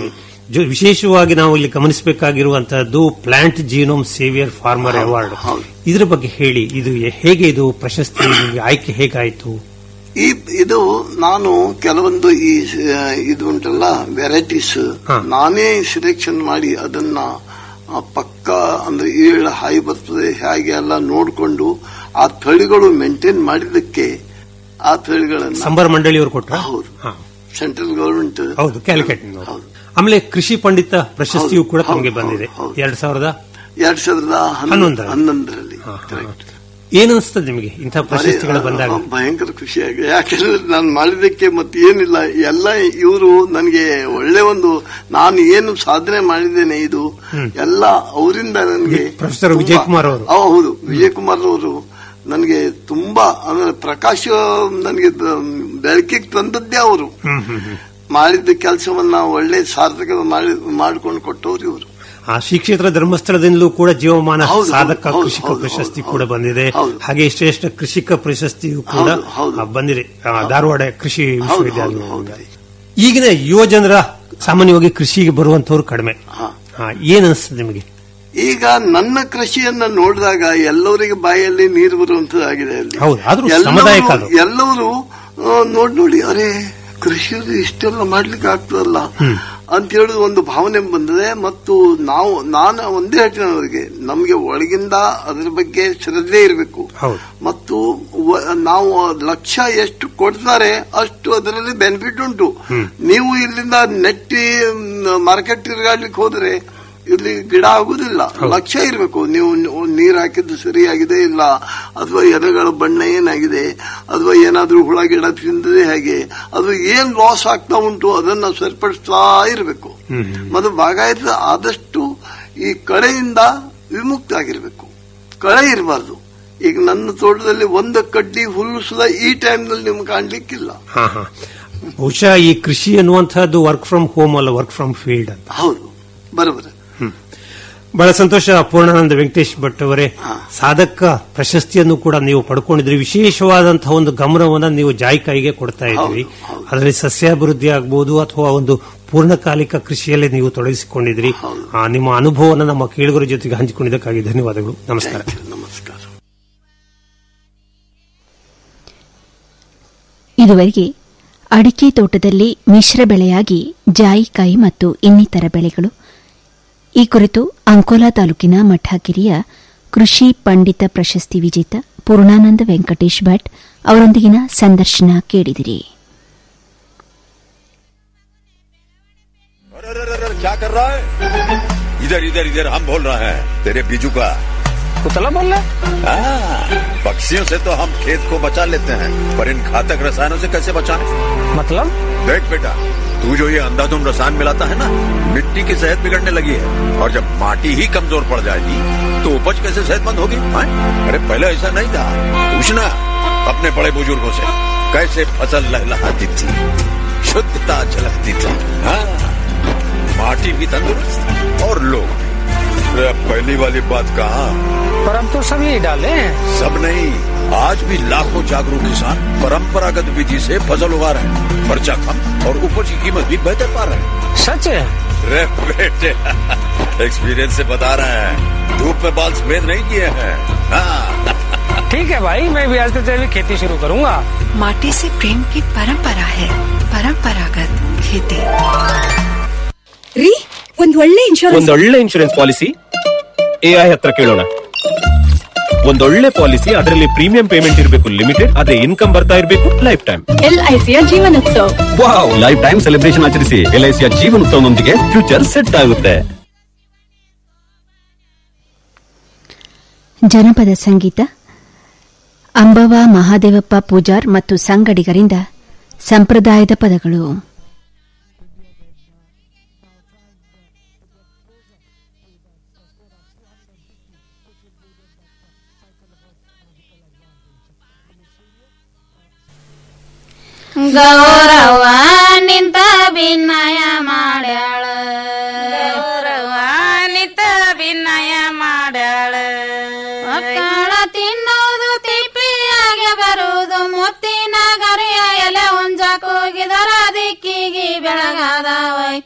ಜೊ- ವಿಶೇಷವಾಗಿ ನಾವು ಇಲ್ಲಿ ಗಮನಿಸಬೇಕಾಗಿರುವಂತಹದ್ದು plant genome saviour farmer award ಹೌದು. ಇದ್ರ ಬಗ್ಗೆ ಹೇಳಿ ಇದು ಎ- ಹೇಗೆ ಇದು ಪ್ರಶಸ್ತಿ ನಿಮ್ಗೆ ಆಯ್ಕೆ ಹೇಗಾಯ್ತು ಈ ಇದು ನಾನು ಕೆಲವೊಂದು ಈ ಆ, ಇದು ಉಂಟಲ್ಲ ವೆರೈಟೀಸ್ ಹಾ. ನಾನೇ ಸಿಲೆಕ್ಷನ್ ಮಾಡಿ ಅದನ್ನ ಆ, ಪಕ್ಕ ಅಂದ್ರೆ ಏಳು ಹಾಯಿ ಬರ್ತದೆ ಹೇಗೆ ಎಲ್ಲ ನೋಡಿಕೊಂಡು ಆ ತಳಿಗಳು ಮೇಂಟೈನ್ ಮಾಡಿದ್ದಕ್ಕೆ ಆ ತಳಿಗಳನ್ನ ಸಂಬಾರ ಮಂಡಳಿಯವರು ಕೊಟ್ರ ಹೌದು. ಹಾ. ಸೆಂಟ್ರಲ್ ಗವರ್ಮೆಂಟ್ ಹೌದು ಕ್ಯಾಲಿಕಟ್ ಹೌದು ಆಮೇಲೆ ಕೃಷಿ ಪಂಡಿತ ಪ್ರಶಸ್ತಿಯು ಹೌದು, ಕೂಡ ಹೌದು, ತಮಗೆ ಬಂದಿದೆ ಹೌದು, ಹೌದು. ಎರಡ್ ಸಾವಿರದ ಎರಡ್ ಸಾವಿರದ ಹನ್ನೊಂದು- ಹನ್ನೊಂದರಲ್ಲಿ. ಹನ್ನೊಂದರಲ್ಲಿ ಹಾ, ಹಾ. ಕರೆಕ್ಟ್ ಏನ್ ಅನ್ಸ್ತದೆ ನಿಮಗೆ ಇಂಥ ಪ್ರಶಸ್ತಿಗಳು ಬಂದಾಗ ಭಾರಿ, ಆ, ಭಯಂಕರ ಖುಷಿಯಾಗಿ ಯಾಕಂದ್ರೆ ನಾನು ಮಾಡಿದ್ದಕ್ಕೆ ಮತ್ತೆ ಏನಿಲ್ಲ ಎಲ್ಲ ಇವರು ನನಗೆ ಒಳ್ಳೆ ಒಂದು ನಾನು ಏನು ಸಾಧನೆ ಮಾಡಿದ್ದೇನೆ ಇದು ಎಲ್ಲ ಅವರಿಂದ ನನಗೆ ಪ್ರೊಫೆಸರ್ ತುಂಬಾ- ವಿಜಯ್ ಕುಮಾರ್ ಅವರು. ಆ, ಹೌದು ವಿಜಯ್ ಕುಮಾರ್ ಅವರು ನನಗೆ ತುಂಬಾ ಅಂದ್ರೆ ಪ್ರಕಾಶ್ ನನಗೆ ಬೆಳಕಿಗೆ ತಂದದ್ದೇ ಅವರು ಹ್ಮ್ ಹ್ಮ್ ಹ್ಮ್ ಮಾಡಿದ್ದ ಕೆಲಸವನ್ನ ಒಳ್ಳೆ ಸಾರ್ಥಕ ಮಾಡಿ ಮಾಡ್ಕೊಂಡು ಕೊಟ್ಟವ್ರು ಇವರು ಆ ಶ್ರೀ ಕ್ಷೇತ್ರ ಧರ್ಮಸ್ಥಳದಿಂದಲೂ ಕೂಡ ಜೀವಮಾನ ಹೌದು, ಸಾಧಕ ಹೌದು, ಕೃಷಿಕ ಹೌದು, ಪ್ರಶಸ್ತಿ ಹೌದು, ಕೂಡ ಹೌದು. ಬಂದಿದೆ ಹೌದು. ಹಾಗೆ ಶ್ರೇಷ್ಠ ಕೃಷಿಕ ಪ್ರಶಸ್ತಿಯು ಕೂಡ ಹೌದು, ಹೌದು. ಆ, ಬಂದಿದೆ ಆ, ಧಾರವಾಡ ಕೃಷಿ ಹೌದು ಹೌದು ವಿಶ್ವವಿದ್ಯಾಲಯದಿಂದ ಹೌದು ಈಗಿನ ಯುವ ಜನರ ಸಾಮಾನ್ಯವಾಗಿ ಕೃಷಿಗೆ ಬರುವಂತವ್ರು ಕಡಿಮೆ ಹಾ ಆ, ಏನ್ ಅನ್ಸ್ತದೆ ನಿಮಗೆ ಈಗ ನನ್ನ ಕೃಷಿಯನ್ನ ನೋಡಿದಾಗ ಎಲ್ಲರಿಗೆ ಬಾಯಲ್ಲಿ ನೀರು ಬರುವಂತದ್ದಾಗಿದೆ ಅಲ್ಲಿ ಹೌದು, ಆದ್ರೂ ಎಲ್ಲರೂ- ಶ್ರಮದಾಯಕ ಅದು. ಎಲ್ಲವರು ಆ, ನೋಡ್ ನೋಡಿ ಅರೆ ಕೃಷಿಯಲ್ಲಿ ಇಷ್ಟೆಲ್ಲ ಮಾಡ್ಲಿಕ್ಕೆ ಆಗ್ತದಲ್ಲ ಅಂತ ಹೇಳುದು ಒಂದು ಭಾವನೆ ಬಂದಿದೆ ಮತ್ತು ನಾವು ನಾನು ಒಂದೇ ಹೇಳ್ತೀನಿ ಅವರಿಗೆ ನಮಗೆ ಒಳಗಿಂದ ಅದರ ಬಗ್ಗೆ ಶ್ರದ್ಧೆ ಇರಬೇಕು ಹೌದು. ಮತ್ತು ವ- ನಾವು ಲಕ್ಷ್ಯ ಎಷ್ಟು ಕೊಡ್ತಾರೆ ಅಷ್ಟು ಅದರಲ್ಲಿ ಬೆನಿಫಿಟ್ ಉಂಟು ನೀವು ಇಲ್ಲಿಂದ ನೆಟ್ಟಿ ಮಾರ್ಕೆಟ್ ತಿರುಗಾಡ್ಲಿಕ್ಕೆ ಹೋದ್ರೆ ಇಲ್ಲಿ ಗಿಡ ಆಗುದಿಲ್ಲ ಲಕ್ಷ್ಯ ಇರಬೇಕು ನೀವು ನೀರು ಹಾಕಿದ್ದು ಸರಿಯಾಗಿದೆ ಇಲ್ಲ ಅಥವಾ ಎಲೆಗಳ ಬಣ್ಣ ಏನಾಗಿದೆ ಅಥವಾ ಏನಾದ್ರೂ ಹುಳ ಗಿಡ ತಿಂದಿದೆ ಹೇಗೆ ಅದು ಏನ್ ಲಾಸ್ ಆಗ್ತಾ ಉಂಟು ಅದನ್ನ ಸರಿಪಡಿಸ್ತಾ ಇರಬೇಕು ಮತ್ತು ಬಾಗಾಯತ ಆದಷ್ಟು ಈ ಕಳೆಯಿಂದ ವಿಮುಕ್ತ ಆಗಿರ್ಬೇಕು ಕಳೆ ಇರಬಾರ್ದು ಈಗ ನನ್ನ ತೋಟದಲ್ಲಿ ಒಂದು ಕಡ್ಡಿ ಹುಲ್ಲು ಸುದ ಈ ಟೈಮ್ನಲ್ಲಿ ನಿಮ್ಗೆ ಕಾಣ್ಲಿಕ್ಕಿಲ್ಲ ಹಾ ಹಾ ಬಹುಶಃ ಈ ಕೃಷಿ ಅನ್ನುವಂತಹದ್ದು ವರ್ಕ್ ಫ್ರಮ್ ಹೋಮ್ ಅಲ್ಲ ವರ್ಕ್ ಫ್ರಮ್ ಫೀಲ್ಡ್ ಅಂತ ಹೌದು ಬರೋಬರ ಬಹಳ ಸಂತೋಷ ಪೂರ್ಣಾನಂದ ವೆಂಕಟೇಶ್ ಭಟ್ ಅವರೇ ಸಾಧಕ ಪ್ರಶಸ್ತಿಯನ್ನು ಕೂಡ ನೀವು ಪಡ್ಕೊಂಡಿದ್ರಿ ವಿಶೇಷವಾದಂತಹ ಒಂದು ಗಮನವನ್ನ ನೀವು ಜಾಯಿಕಾಯಿಗೆ ಕೊಡ್ತಾ ಇದ್ರಿ ಹೌದು, ಹೌದು. ಅದರಲ್ಲಿ ಸಸ್ಯಾಭಿವೃದ್ಧಿ ಆಗ್ಬೋದು ಅಥವಾ ಒಂದು ಪೂರ್ಣಕಾಲಿಕ ಕೃಷಿಯಲ್ಲಿ ನೀವು ತೊಡಗಿಸಿಕೊಂಡಿದ್ರಿ ಹೌದು. ಆ, ನಿಮ್ಮ ಅನುಭವವನ್ನು ನಮ್ಮ ಕೇಳುಗರ ಜೊತೆಗೆ ಹಂಚಿಕೊಂಡಿದ್ದಕ್ಕಾಗಿ ಧನ್ಯವಾದಗಳು ನಮಸ್ಕಾರ ನಮಸ್ಕಾರ ಇದುವರೆಗೆ ಅಡಿಕೆ ತೋಟದಲ್ಲಿ ಮಿಶ್ರ ಬೆಳೆಯಾಗಿ ಜಾಯಿಕಾಯಿ ಮತ್ತು ಇನ್ನಿತರ ಬೆಳೆಗಳು ಈ ಕುರಿತು ಅಂಕೋಲಾ ತಾಲೂಕಿನ ಮಠಾಕಿರಿಯ ಕೃಷಿ ಪಂಡಿತ ಪ್ರಶಸ್ತಿ ವಿಜೇತ ಪೂರ್ಣಾನಂದ ವೆಂಕಟೇಶ್ ಭಟ್ ಅವರೊಂದಿಗಿನ ಸಂದರ್ಶನ ಕೇಳಿದಿರಿ अरे अरे अरे क्या कर रहा है इधर इधर इधर हम बोल रहे हैं तेरे बीजू का कुतला बोल रहा हाँ, पक्षियों से तो हम खेत को बचा लेते हैं पर इन घातक रसायनों से कैसे बचाएं? मतलब देख बेटा तू जो ये अंधाधुंध रसायन मिलाता है ना मिट्टी की सेहत बिगड़ने लगी है और जब माटी ही कमजोर पड़ जाएगी तो उपज कैसे सेहतमंद होगी हाँ? अरे पहले ऐसा नहीं था पूछना अपने बड़े बुजुर्गों से कैसे फसल लहलहाती थी शुद्धता झलकती थी हाँ माटी भी तंदुरुस्त और लोग भी अरे अब पहली वाली बात कहा पर हम तो सब यही डाले हैं सब नहीं आज भी लाखों जागरूक किसान परंपरागत विधि से फसल उगा रहे हैं खर्चा कम और उपज की कीमत भी बेहतर पा रहे हैं सच है रे बेटे एक्सपीरियंस से बता रहे हैं धूप में बाल सफेद नहीं किए हैं हाँ ठीक है भाई मैं भी आज से जैविक खेती शुरू करूंगा माटी से प्रेम की परंपरा है परंपरागत खेती ರೀ ಒಂದ್ ಒಳ್ಳೆ ಇನ್ಶೂರೆನ್ಸ್ ಒಂದೊಳ್ಳೆ ಇನ್ಶೂರೆನ್ಸ್ ಪಾಲಿಸಿ ಎಐ ಹತ್ರ ಕೇಳೋಣ ಒಂದೊಳ್ಳೆ ಪಾಲಿಸಿ ಅದರಲ್ಲಿ ಪ್ರೀಮಿಯಂ ಪೇಮೆಂಟ್ ಇರಬೇಕು ಲಿಮಿಟೆಡ್ ಅದೇ ಇನ್ಕಮ್ ಬರ್ತಾ ಇರಬೇಕು ಲೈಫ್ ಟೈಮ್ ಎಲ್ಐಸಿಯ ಜೀವನೋತ್ಸವ ವಾವ್ ಲೈಫ್ ಟೈಮ್ ಸೆಲೆಬ್ರೇಷನ್ ಆಚರಿಸಿ ಎಲ್ಐಸಿಯ ಜೀವನೋತ್ಸವನೊಂದಿಗೆ ಫ್ಯೂಚರ್ ಸೆಟ್ ಆಗುತ್ತೆ ಜನಪದ ಸಂಗೀತ ಅಂಬವ ಮಹಾದೇವಪ್ಪ ಪೂಜಾರ್ ಮತ್ತು ಸಂಗಡಿಗರಿಂದ ಸಂಪ್ರದಾಯದ ಪದಗಳು ಗೌರವ ನಿಂತ ಭಿನ್ನಯ ಮಾಡ್ಯಾಳ ಗೌರವ ನಿಂತ ಭಿನ್ನಯ ಮಾಡ್ಯಾಳ ಮಕ್ಕಳ ತಿನ್ನೋದು ತಿಪ್ಪಿಯಾಗೆ ಬರುವುದು ಮುತ್ತಿನ ಗರಿಯ ಎಲೆ ಹುಂಜಕ್ ಹೋಗಿದರ ದಿಕ್ಕಿಗೆ ಬೆಳಗಾದವೈ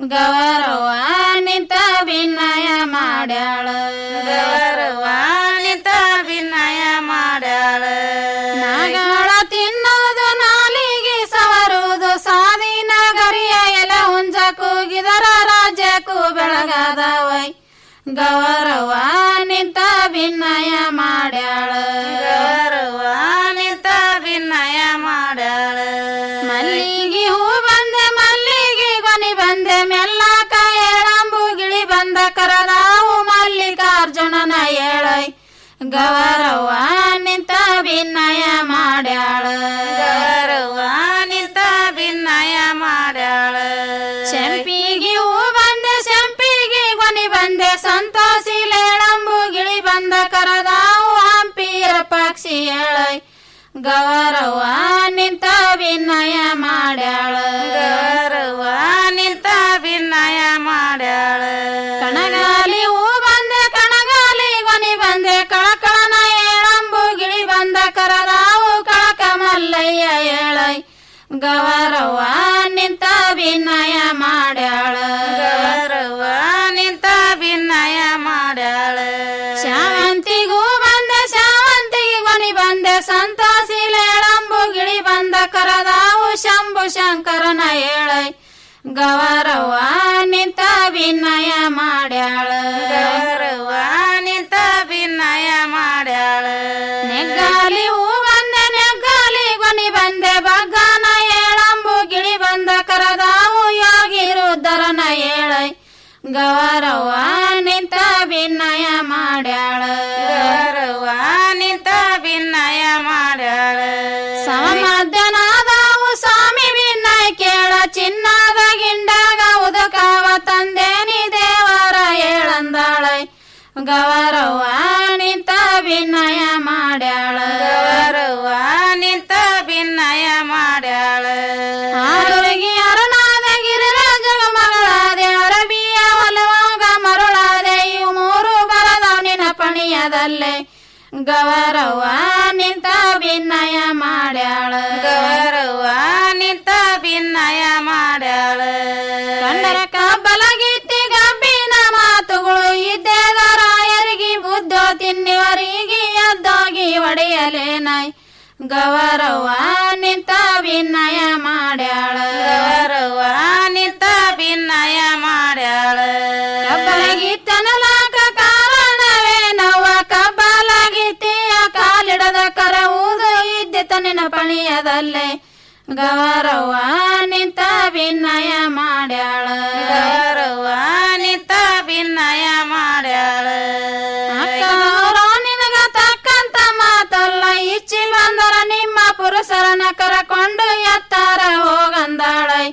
ಗೌರವ ನಿಂತ ಭಿನ್ನಯ ಮಾಡ್ಯಾಳ ಗೌರವ ನಿಂತ ಭಿನ್ನಯ ಮಾಡ್ಯಾಳ ನಾಗಳ ತಿನ್ನೋದು ನಾಲಿಗೆ ಸವರುವುದು ಸಾದಿನ ಗರಿಯ ಎಲೆ ಹುಂಜ ಕೂಗಿದರ ರಾಜ್ಯಕ್ಕೂ ಬೆಳಗಾದವೈ ಗೌರವ ನಿಂತ ಭಿನ್ನಯ ಮಾಡ್ಯಾಳ ಗೌರವ ನಿಂತ ಭಿನ್ನಯ ಮಾಡ್ಯಾಳ ಮಲ್ಲಿಗೆ ಹೂ ಬಂದೆ ಮಲ್ಲಿಗೆ ಕೊನಿ ಬಂದೆ ಮೆಲ್ಲಕ ಏಳಂಬು ಗಿಳಿ ಬಂದ ಕರದಾವು ಮಲ್ಲಿಕಾರ್ಜುನನ ಏಳೈ ಗೌರವ ನಿಂತ ಭಿನ್ನಯ ಮಾಡ್ಯಾಳ ಗೌರವ ನಿಂತ ಭಿನ್ನಯ ಮಾಡ್ಯಾಳ ಶಂಪಿಗೆ ಹೂ ಬಂದೆ ಶಂಪಿಗೆ ಕೊನಿ ಬಂದೆ ಸಂತೋಷಿಲೇಳಂಬು ಗಿಳಿ ಬಂದ ಕರದಾವು ಹಂಪೀರ ಪಕ್ಷಿ ಏಳೈ ಗೌರವ ನಿಂತ ಭಿನ್ನಯ ಮಾಡ್ಯಾಳ ಗೌರವ ನಿಂತ ಭಿನ್ನಯ ಮಾಡ್ಯಾಳ ಕಣಗಾಲಿ ಹೂ ಬಂದೆ ಕಣಗಾಲಿ ಕೊನಿ ಬಂದೆ ಕಳಕಳನ ಏಳಂಬು ಗಿಳಿ ಬಂದ ಕರದಾವು ಕಳಕ ಮಲ್ಲಯ್ಯ ಏಳೈ ಗೌರವ ನಿಂತ ಭಿನ್ನಯ ಮಾಡ್ಯಾಳ ಗೌರವ ನಿಂತ ಭಿನ್ನಯ ಮಾಡ್ಯಾಳ ಶಾವಂತಿಗೂ ಬಂದೆ ಶಾವಂತಿಗೆ ಕೊನಿ ಬಂದೆ ಸಂತೋಷಿಲೇಳಂಬು ಗಿಳಿ ಬಂದ ಕರದಾವು ಶಂಭು ಶಂಕರನ ಏಳೈ ಗೌರವ ನಿಂತ ಭಿನ್ನಯ ಮಾಡ್ಯಾಳ ಗೌರವ ನಿಂತ ಭಿನ್ನಯ ಮಾಡ್ಯಾಳ ನೆಗ್ಗಾಲಿ ಹೂ ಬಂದೆ ನೆಗ್ಗಾಲಿ ಕೊನಿ ಬಂದೆ ಬಗ್ಗನ ಏಳಂಬು ಗಿಳಿ ಬಂದ ಕರದಾವು ಯೋಗಿ ರುದ್ರನ ಏಳೈ ಗೌರವ ನಿಂತ ಭಿನ್ನಯ ಮಾಡ್ಯಾಳ ಗೌರವ ನಿಂತ ಭಿನ್ನಯ ಮಾಡ್ಯಾಳ ಸಮಮಧ್ಯನಾದವು ಸ್ವಾಮಿ ಭಿನ್ನಯ ಕೇಳ ಚಿನ್ನದ ಗಿಂಡಾಗ ಉದಕವ ತಂದೇನಿ ದೇವರ ಏಳಂದಾಳೈ ಗೌರವ ನಿಂತ ಭಿನ್ನಯ ಮಾಡ್ಯಾಳ ಗೌರವ ನಿಂತ ಭಿನ್ನಯ ಮಾಡ್ಯಾಳ ಆರುಗಿ ಅರುಣಾದ ಗಿರಿರಾಜಗ ಮಗಳಾದೆ ಅರಬಿಯ ಒಲವಾಗ ಮರುಳಾದೆ ಇವು ಮೂರು ಬರದವನಿನ ಪಣಿಯದಲ್ಲೇ ಗೌರವ ನಿಂತ ಭಿನ್ನಯ ಮಾಡ್ಯಾಳ ಗೌರವ ನಿಂತ ಭಿನ್ನಯ ಮಾಡ್ಯಾಳ ಕಂಡರ ಕಬ್ಬಲಗಿತ್ತಿ ಗಬ್ಬಿನ ಮಾತುಗಳು ಇದ್ದೇದ ರಾಯರಿಗೆ ಬುದ್ಧ ತಿನ್ನಿವರಿಗೆ ಎದ್ದೋಗಿ ಒಡೆಯಲೇನೈ ಗೌರವ ನಿಂತ ಭಿನ್ನಯ ಮಾಡ್ಯಾಳ ಗೌರವ ನಿಂತ ಭಿನ್ನಯ ಮಾಡ್ಯಾಳ ಕಬ್ಬಲಗಿತ್ತನಲಾಕ ಕಾರಣವೇನವ್ವ ಕಬ್ಬಲಗಿತ್ತಿಯ ಕಾಲಿಡದ ಕರವುದು ಇದ್ದೆ ತನ್ನಿನ ಪಣಿಯದಲ್ಲೇ ಗೌರವ ನಿಂತ ಭಿನ್ನಯ ಮಾಡ್ಯಾಳ ಗೌರವ ನಿಂತ ಭಿನ್ನಯ ಮಾಡ್ಯಾಳ ಅಕ್ಕನವರು ನಿನಗ ತಕ್ಕಂತ ಮಾತಲ್ಲ ಇಚ್ಚಿ ಬಂದರ ನಿಮ್ಮ ಪುರುಷರನ ಕರಕೊಂಡು ಎತ್ತಾರ ಹೋಗಂದಾಳೈ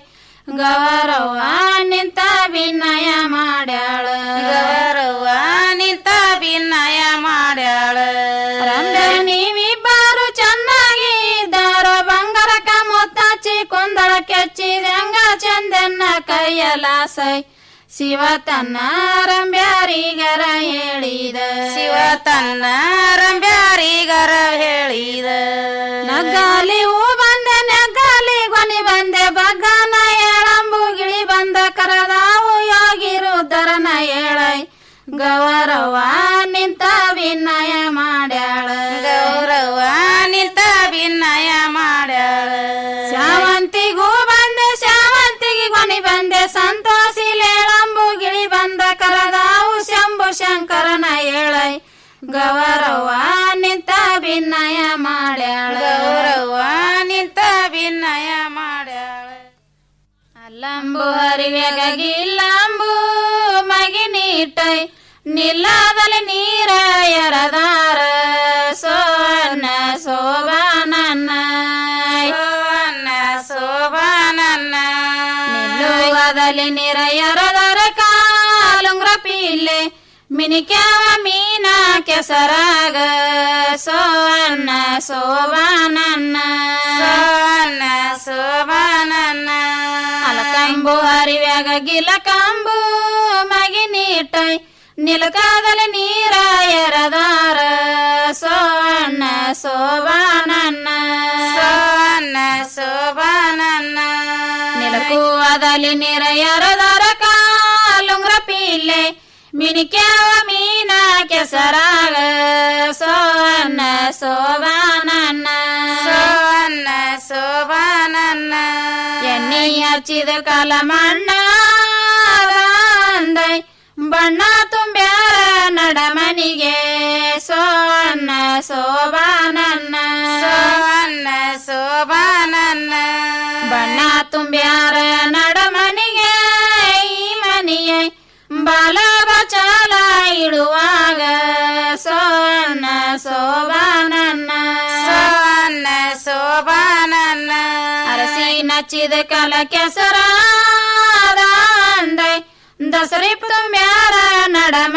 ಗೌರವ ನಿಂತ ಭಿನ್ನಯ ಮಾಡ್ಯಾಳ ಗೌರವ ನಿಂತ ಭಿನ್ನಯ ಮಾಡ್ಯಾಳ ರಂಬೆ ನೀವಿಬ್ಬರು ಚೆನ್ನಾಗಿ ಇದ್ದಾರ ಬಂಗಾರಕ ಮುತ್ತಚ್ಚಿ ಕುಂದಳ ಕೆಚ್ಚಿದಂಗ ಚಂದನ್ನ ಕೈಯಲಾಸೈ ಶಿವ ತನ್ನ ರಂಬ್ಯಾರಿಗರ ಹೇಳಿದ ಶಿವ ತನ್ನ ರಂಬ್ಯಾರಿಗರ ಹೇಳಿದ ನಗ್ಗಾಲಿ ಹೂ ಬಂದೆ ನಗ್ಗಾಲಿ ಕೊನಿ ಬಂದೆ ಬಗ್ಗನ ಏಳಂಬು ಗಿಳಿ ಬಂದ ಕರದಾವು ಯೋಗಿ ರುದ್ರನ ಏಳೈ ಗೌರವ ನಿಂತ ಭಿನ್ನಯ ಮಾಡ್ಯಾಳ ಗೌರವ ನಿಂತ ಭಿನ್ನಯ ಮಾಡ್ಯಾಳ ಶಾವಂತಿಗೂ ಬಂದೆ ಶಾವಂತಿಗೆ ಕೊನಿ ಬಂದೆ ಸಂತೋಷಿಲೇಳಂಬು ಗಿಳಿ ಬಂದ ಕರದಾವು ಶಂಭು ಶಂಕರನ ಏಳೈ ಗೌರವ ನಿಂತ ಭಿನ್ನಯ ಮಾಡ್ಯಾಳ ಗೌರವ ನಿಂತ ಭಿನ್ನಯ ಮಾಡ್ಯಾಳ ಅಲ್ಲಂಬು ಹರಿವ್ಯಾಗ ಗಿಲ್ಲಂಬು ಮಗಿ ನೀಟೈ ನಿಲ್ಲಾದಲ್ಲಿ ನೀರ ಎರದಾರ ಸೋನ ಶೋಭಾನನ್ನ ಸೋನ ಶೋಭಾನನ್ನ ನಿಲ್ಲುವುದಲ್ಲಿ ನೀರ ಎರದಾರ ಕಾಲುಂಗ್ರ ಪೀಲೆ ಮಿನಿಕ್ಯಾವ ಮೀನ ಕೆಸರಾಗ ಸೋನ ಶೋಭಾನನ್ನ ಸೋನ ಶೋಭಾನನ್ನ ಅಲಕಂಬು ಹರಿವ್ಯಾಗ ಗಿಲಕಂಬು ಮಗಿ ನೀಟೈ ನಿಲಕಾದಲ್ಲಿ ನೀರ ಎರದಾರ ಸೋಣ ಶೋಭಾನನ್ನ ಸೋಣ ಶೋಭಾನನ್ನ ನಿಲಕುವದಲ್ಲಿ ನೀರ ಎರದಾರ ಮಿನಿಕ್ಯಾವ ಮೀನ ಕೆಸರಾಗ ಸೋವನ್ನ ಸೋಬಾನನ್ನ ಸೋವನ್ನ ಸೋಬಾನನ್ನ ಎಣ್ಣೆ ಹಚ್ಚಿದ ಕಲಮಣ್ಣ ಅಂದೈ ಬಣ್ಣ ತುಂಬ್ಯಾರ ನಡಮನಿಗೆ ಸೋವನ್ನ ಸೋಬಾನನ್ನ ಸೋವನ್ನ ಸೋಬಾನನ್ನ ಬಣ್ಣ ತುಂಬ್ಯಾರ ನಡಮನಿಗೆ ಈ ಮನಿಗೆ ಬಾಲ ಬಚಾಲ ಇಡುವಾಗ ಸೋವನ್ನ ಸೋಬಾನನ್ನ ಸೋವನ್ನ ಸೋಬಾನನ್ನ ಅರಸಿ ನಚ್ಚಿದ ಕಲ ಕೆಸರಾದ ಅಂದೈ ದಸರಿ ತುಂಬ್ಯಾರ ನಡಮ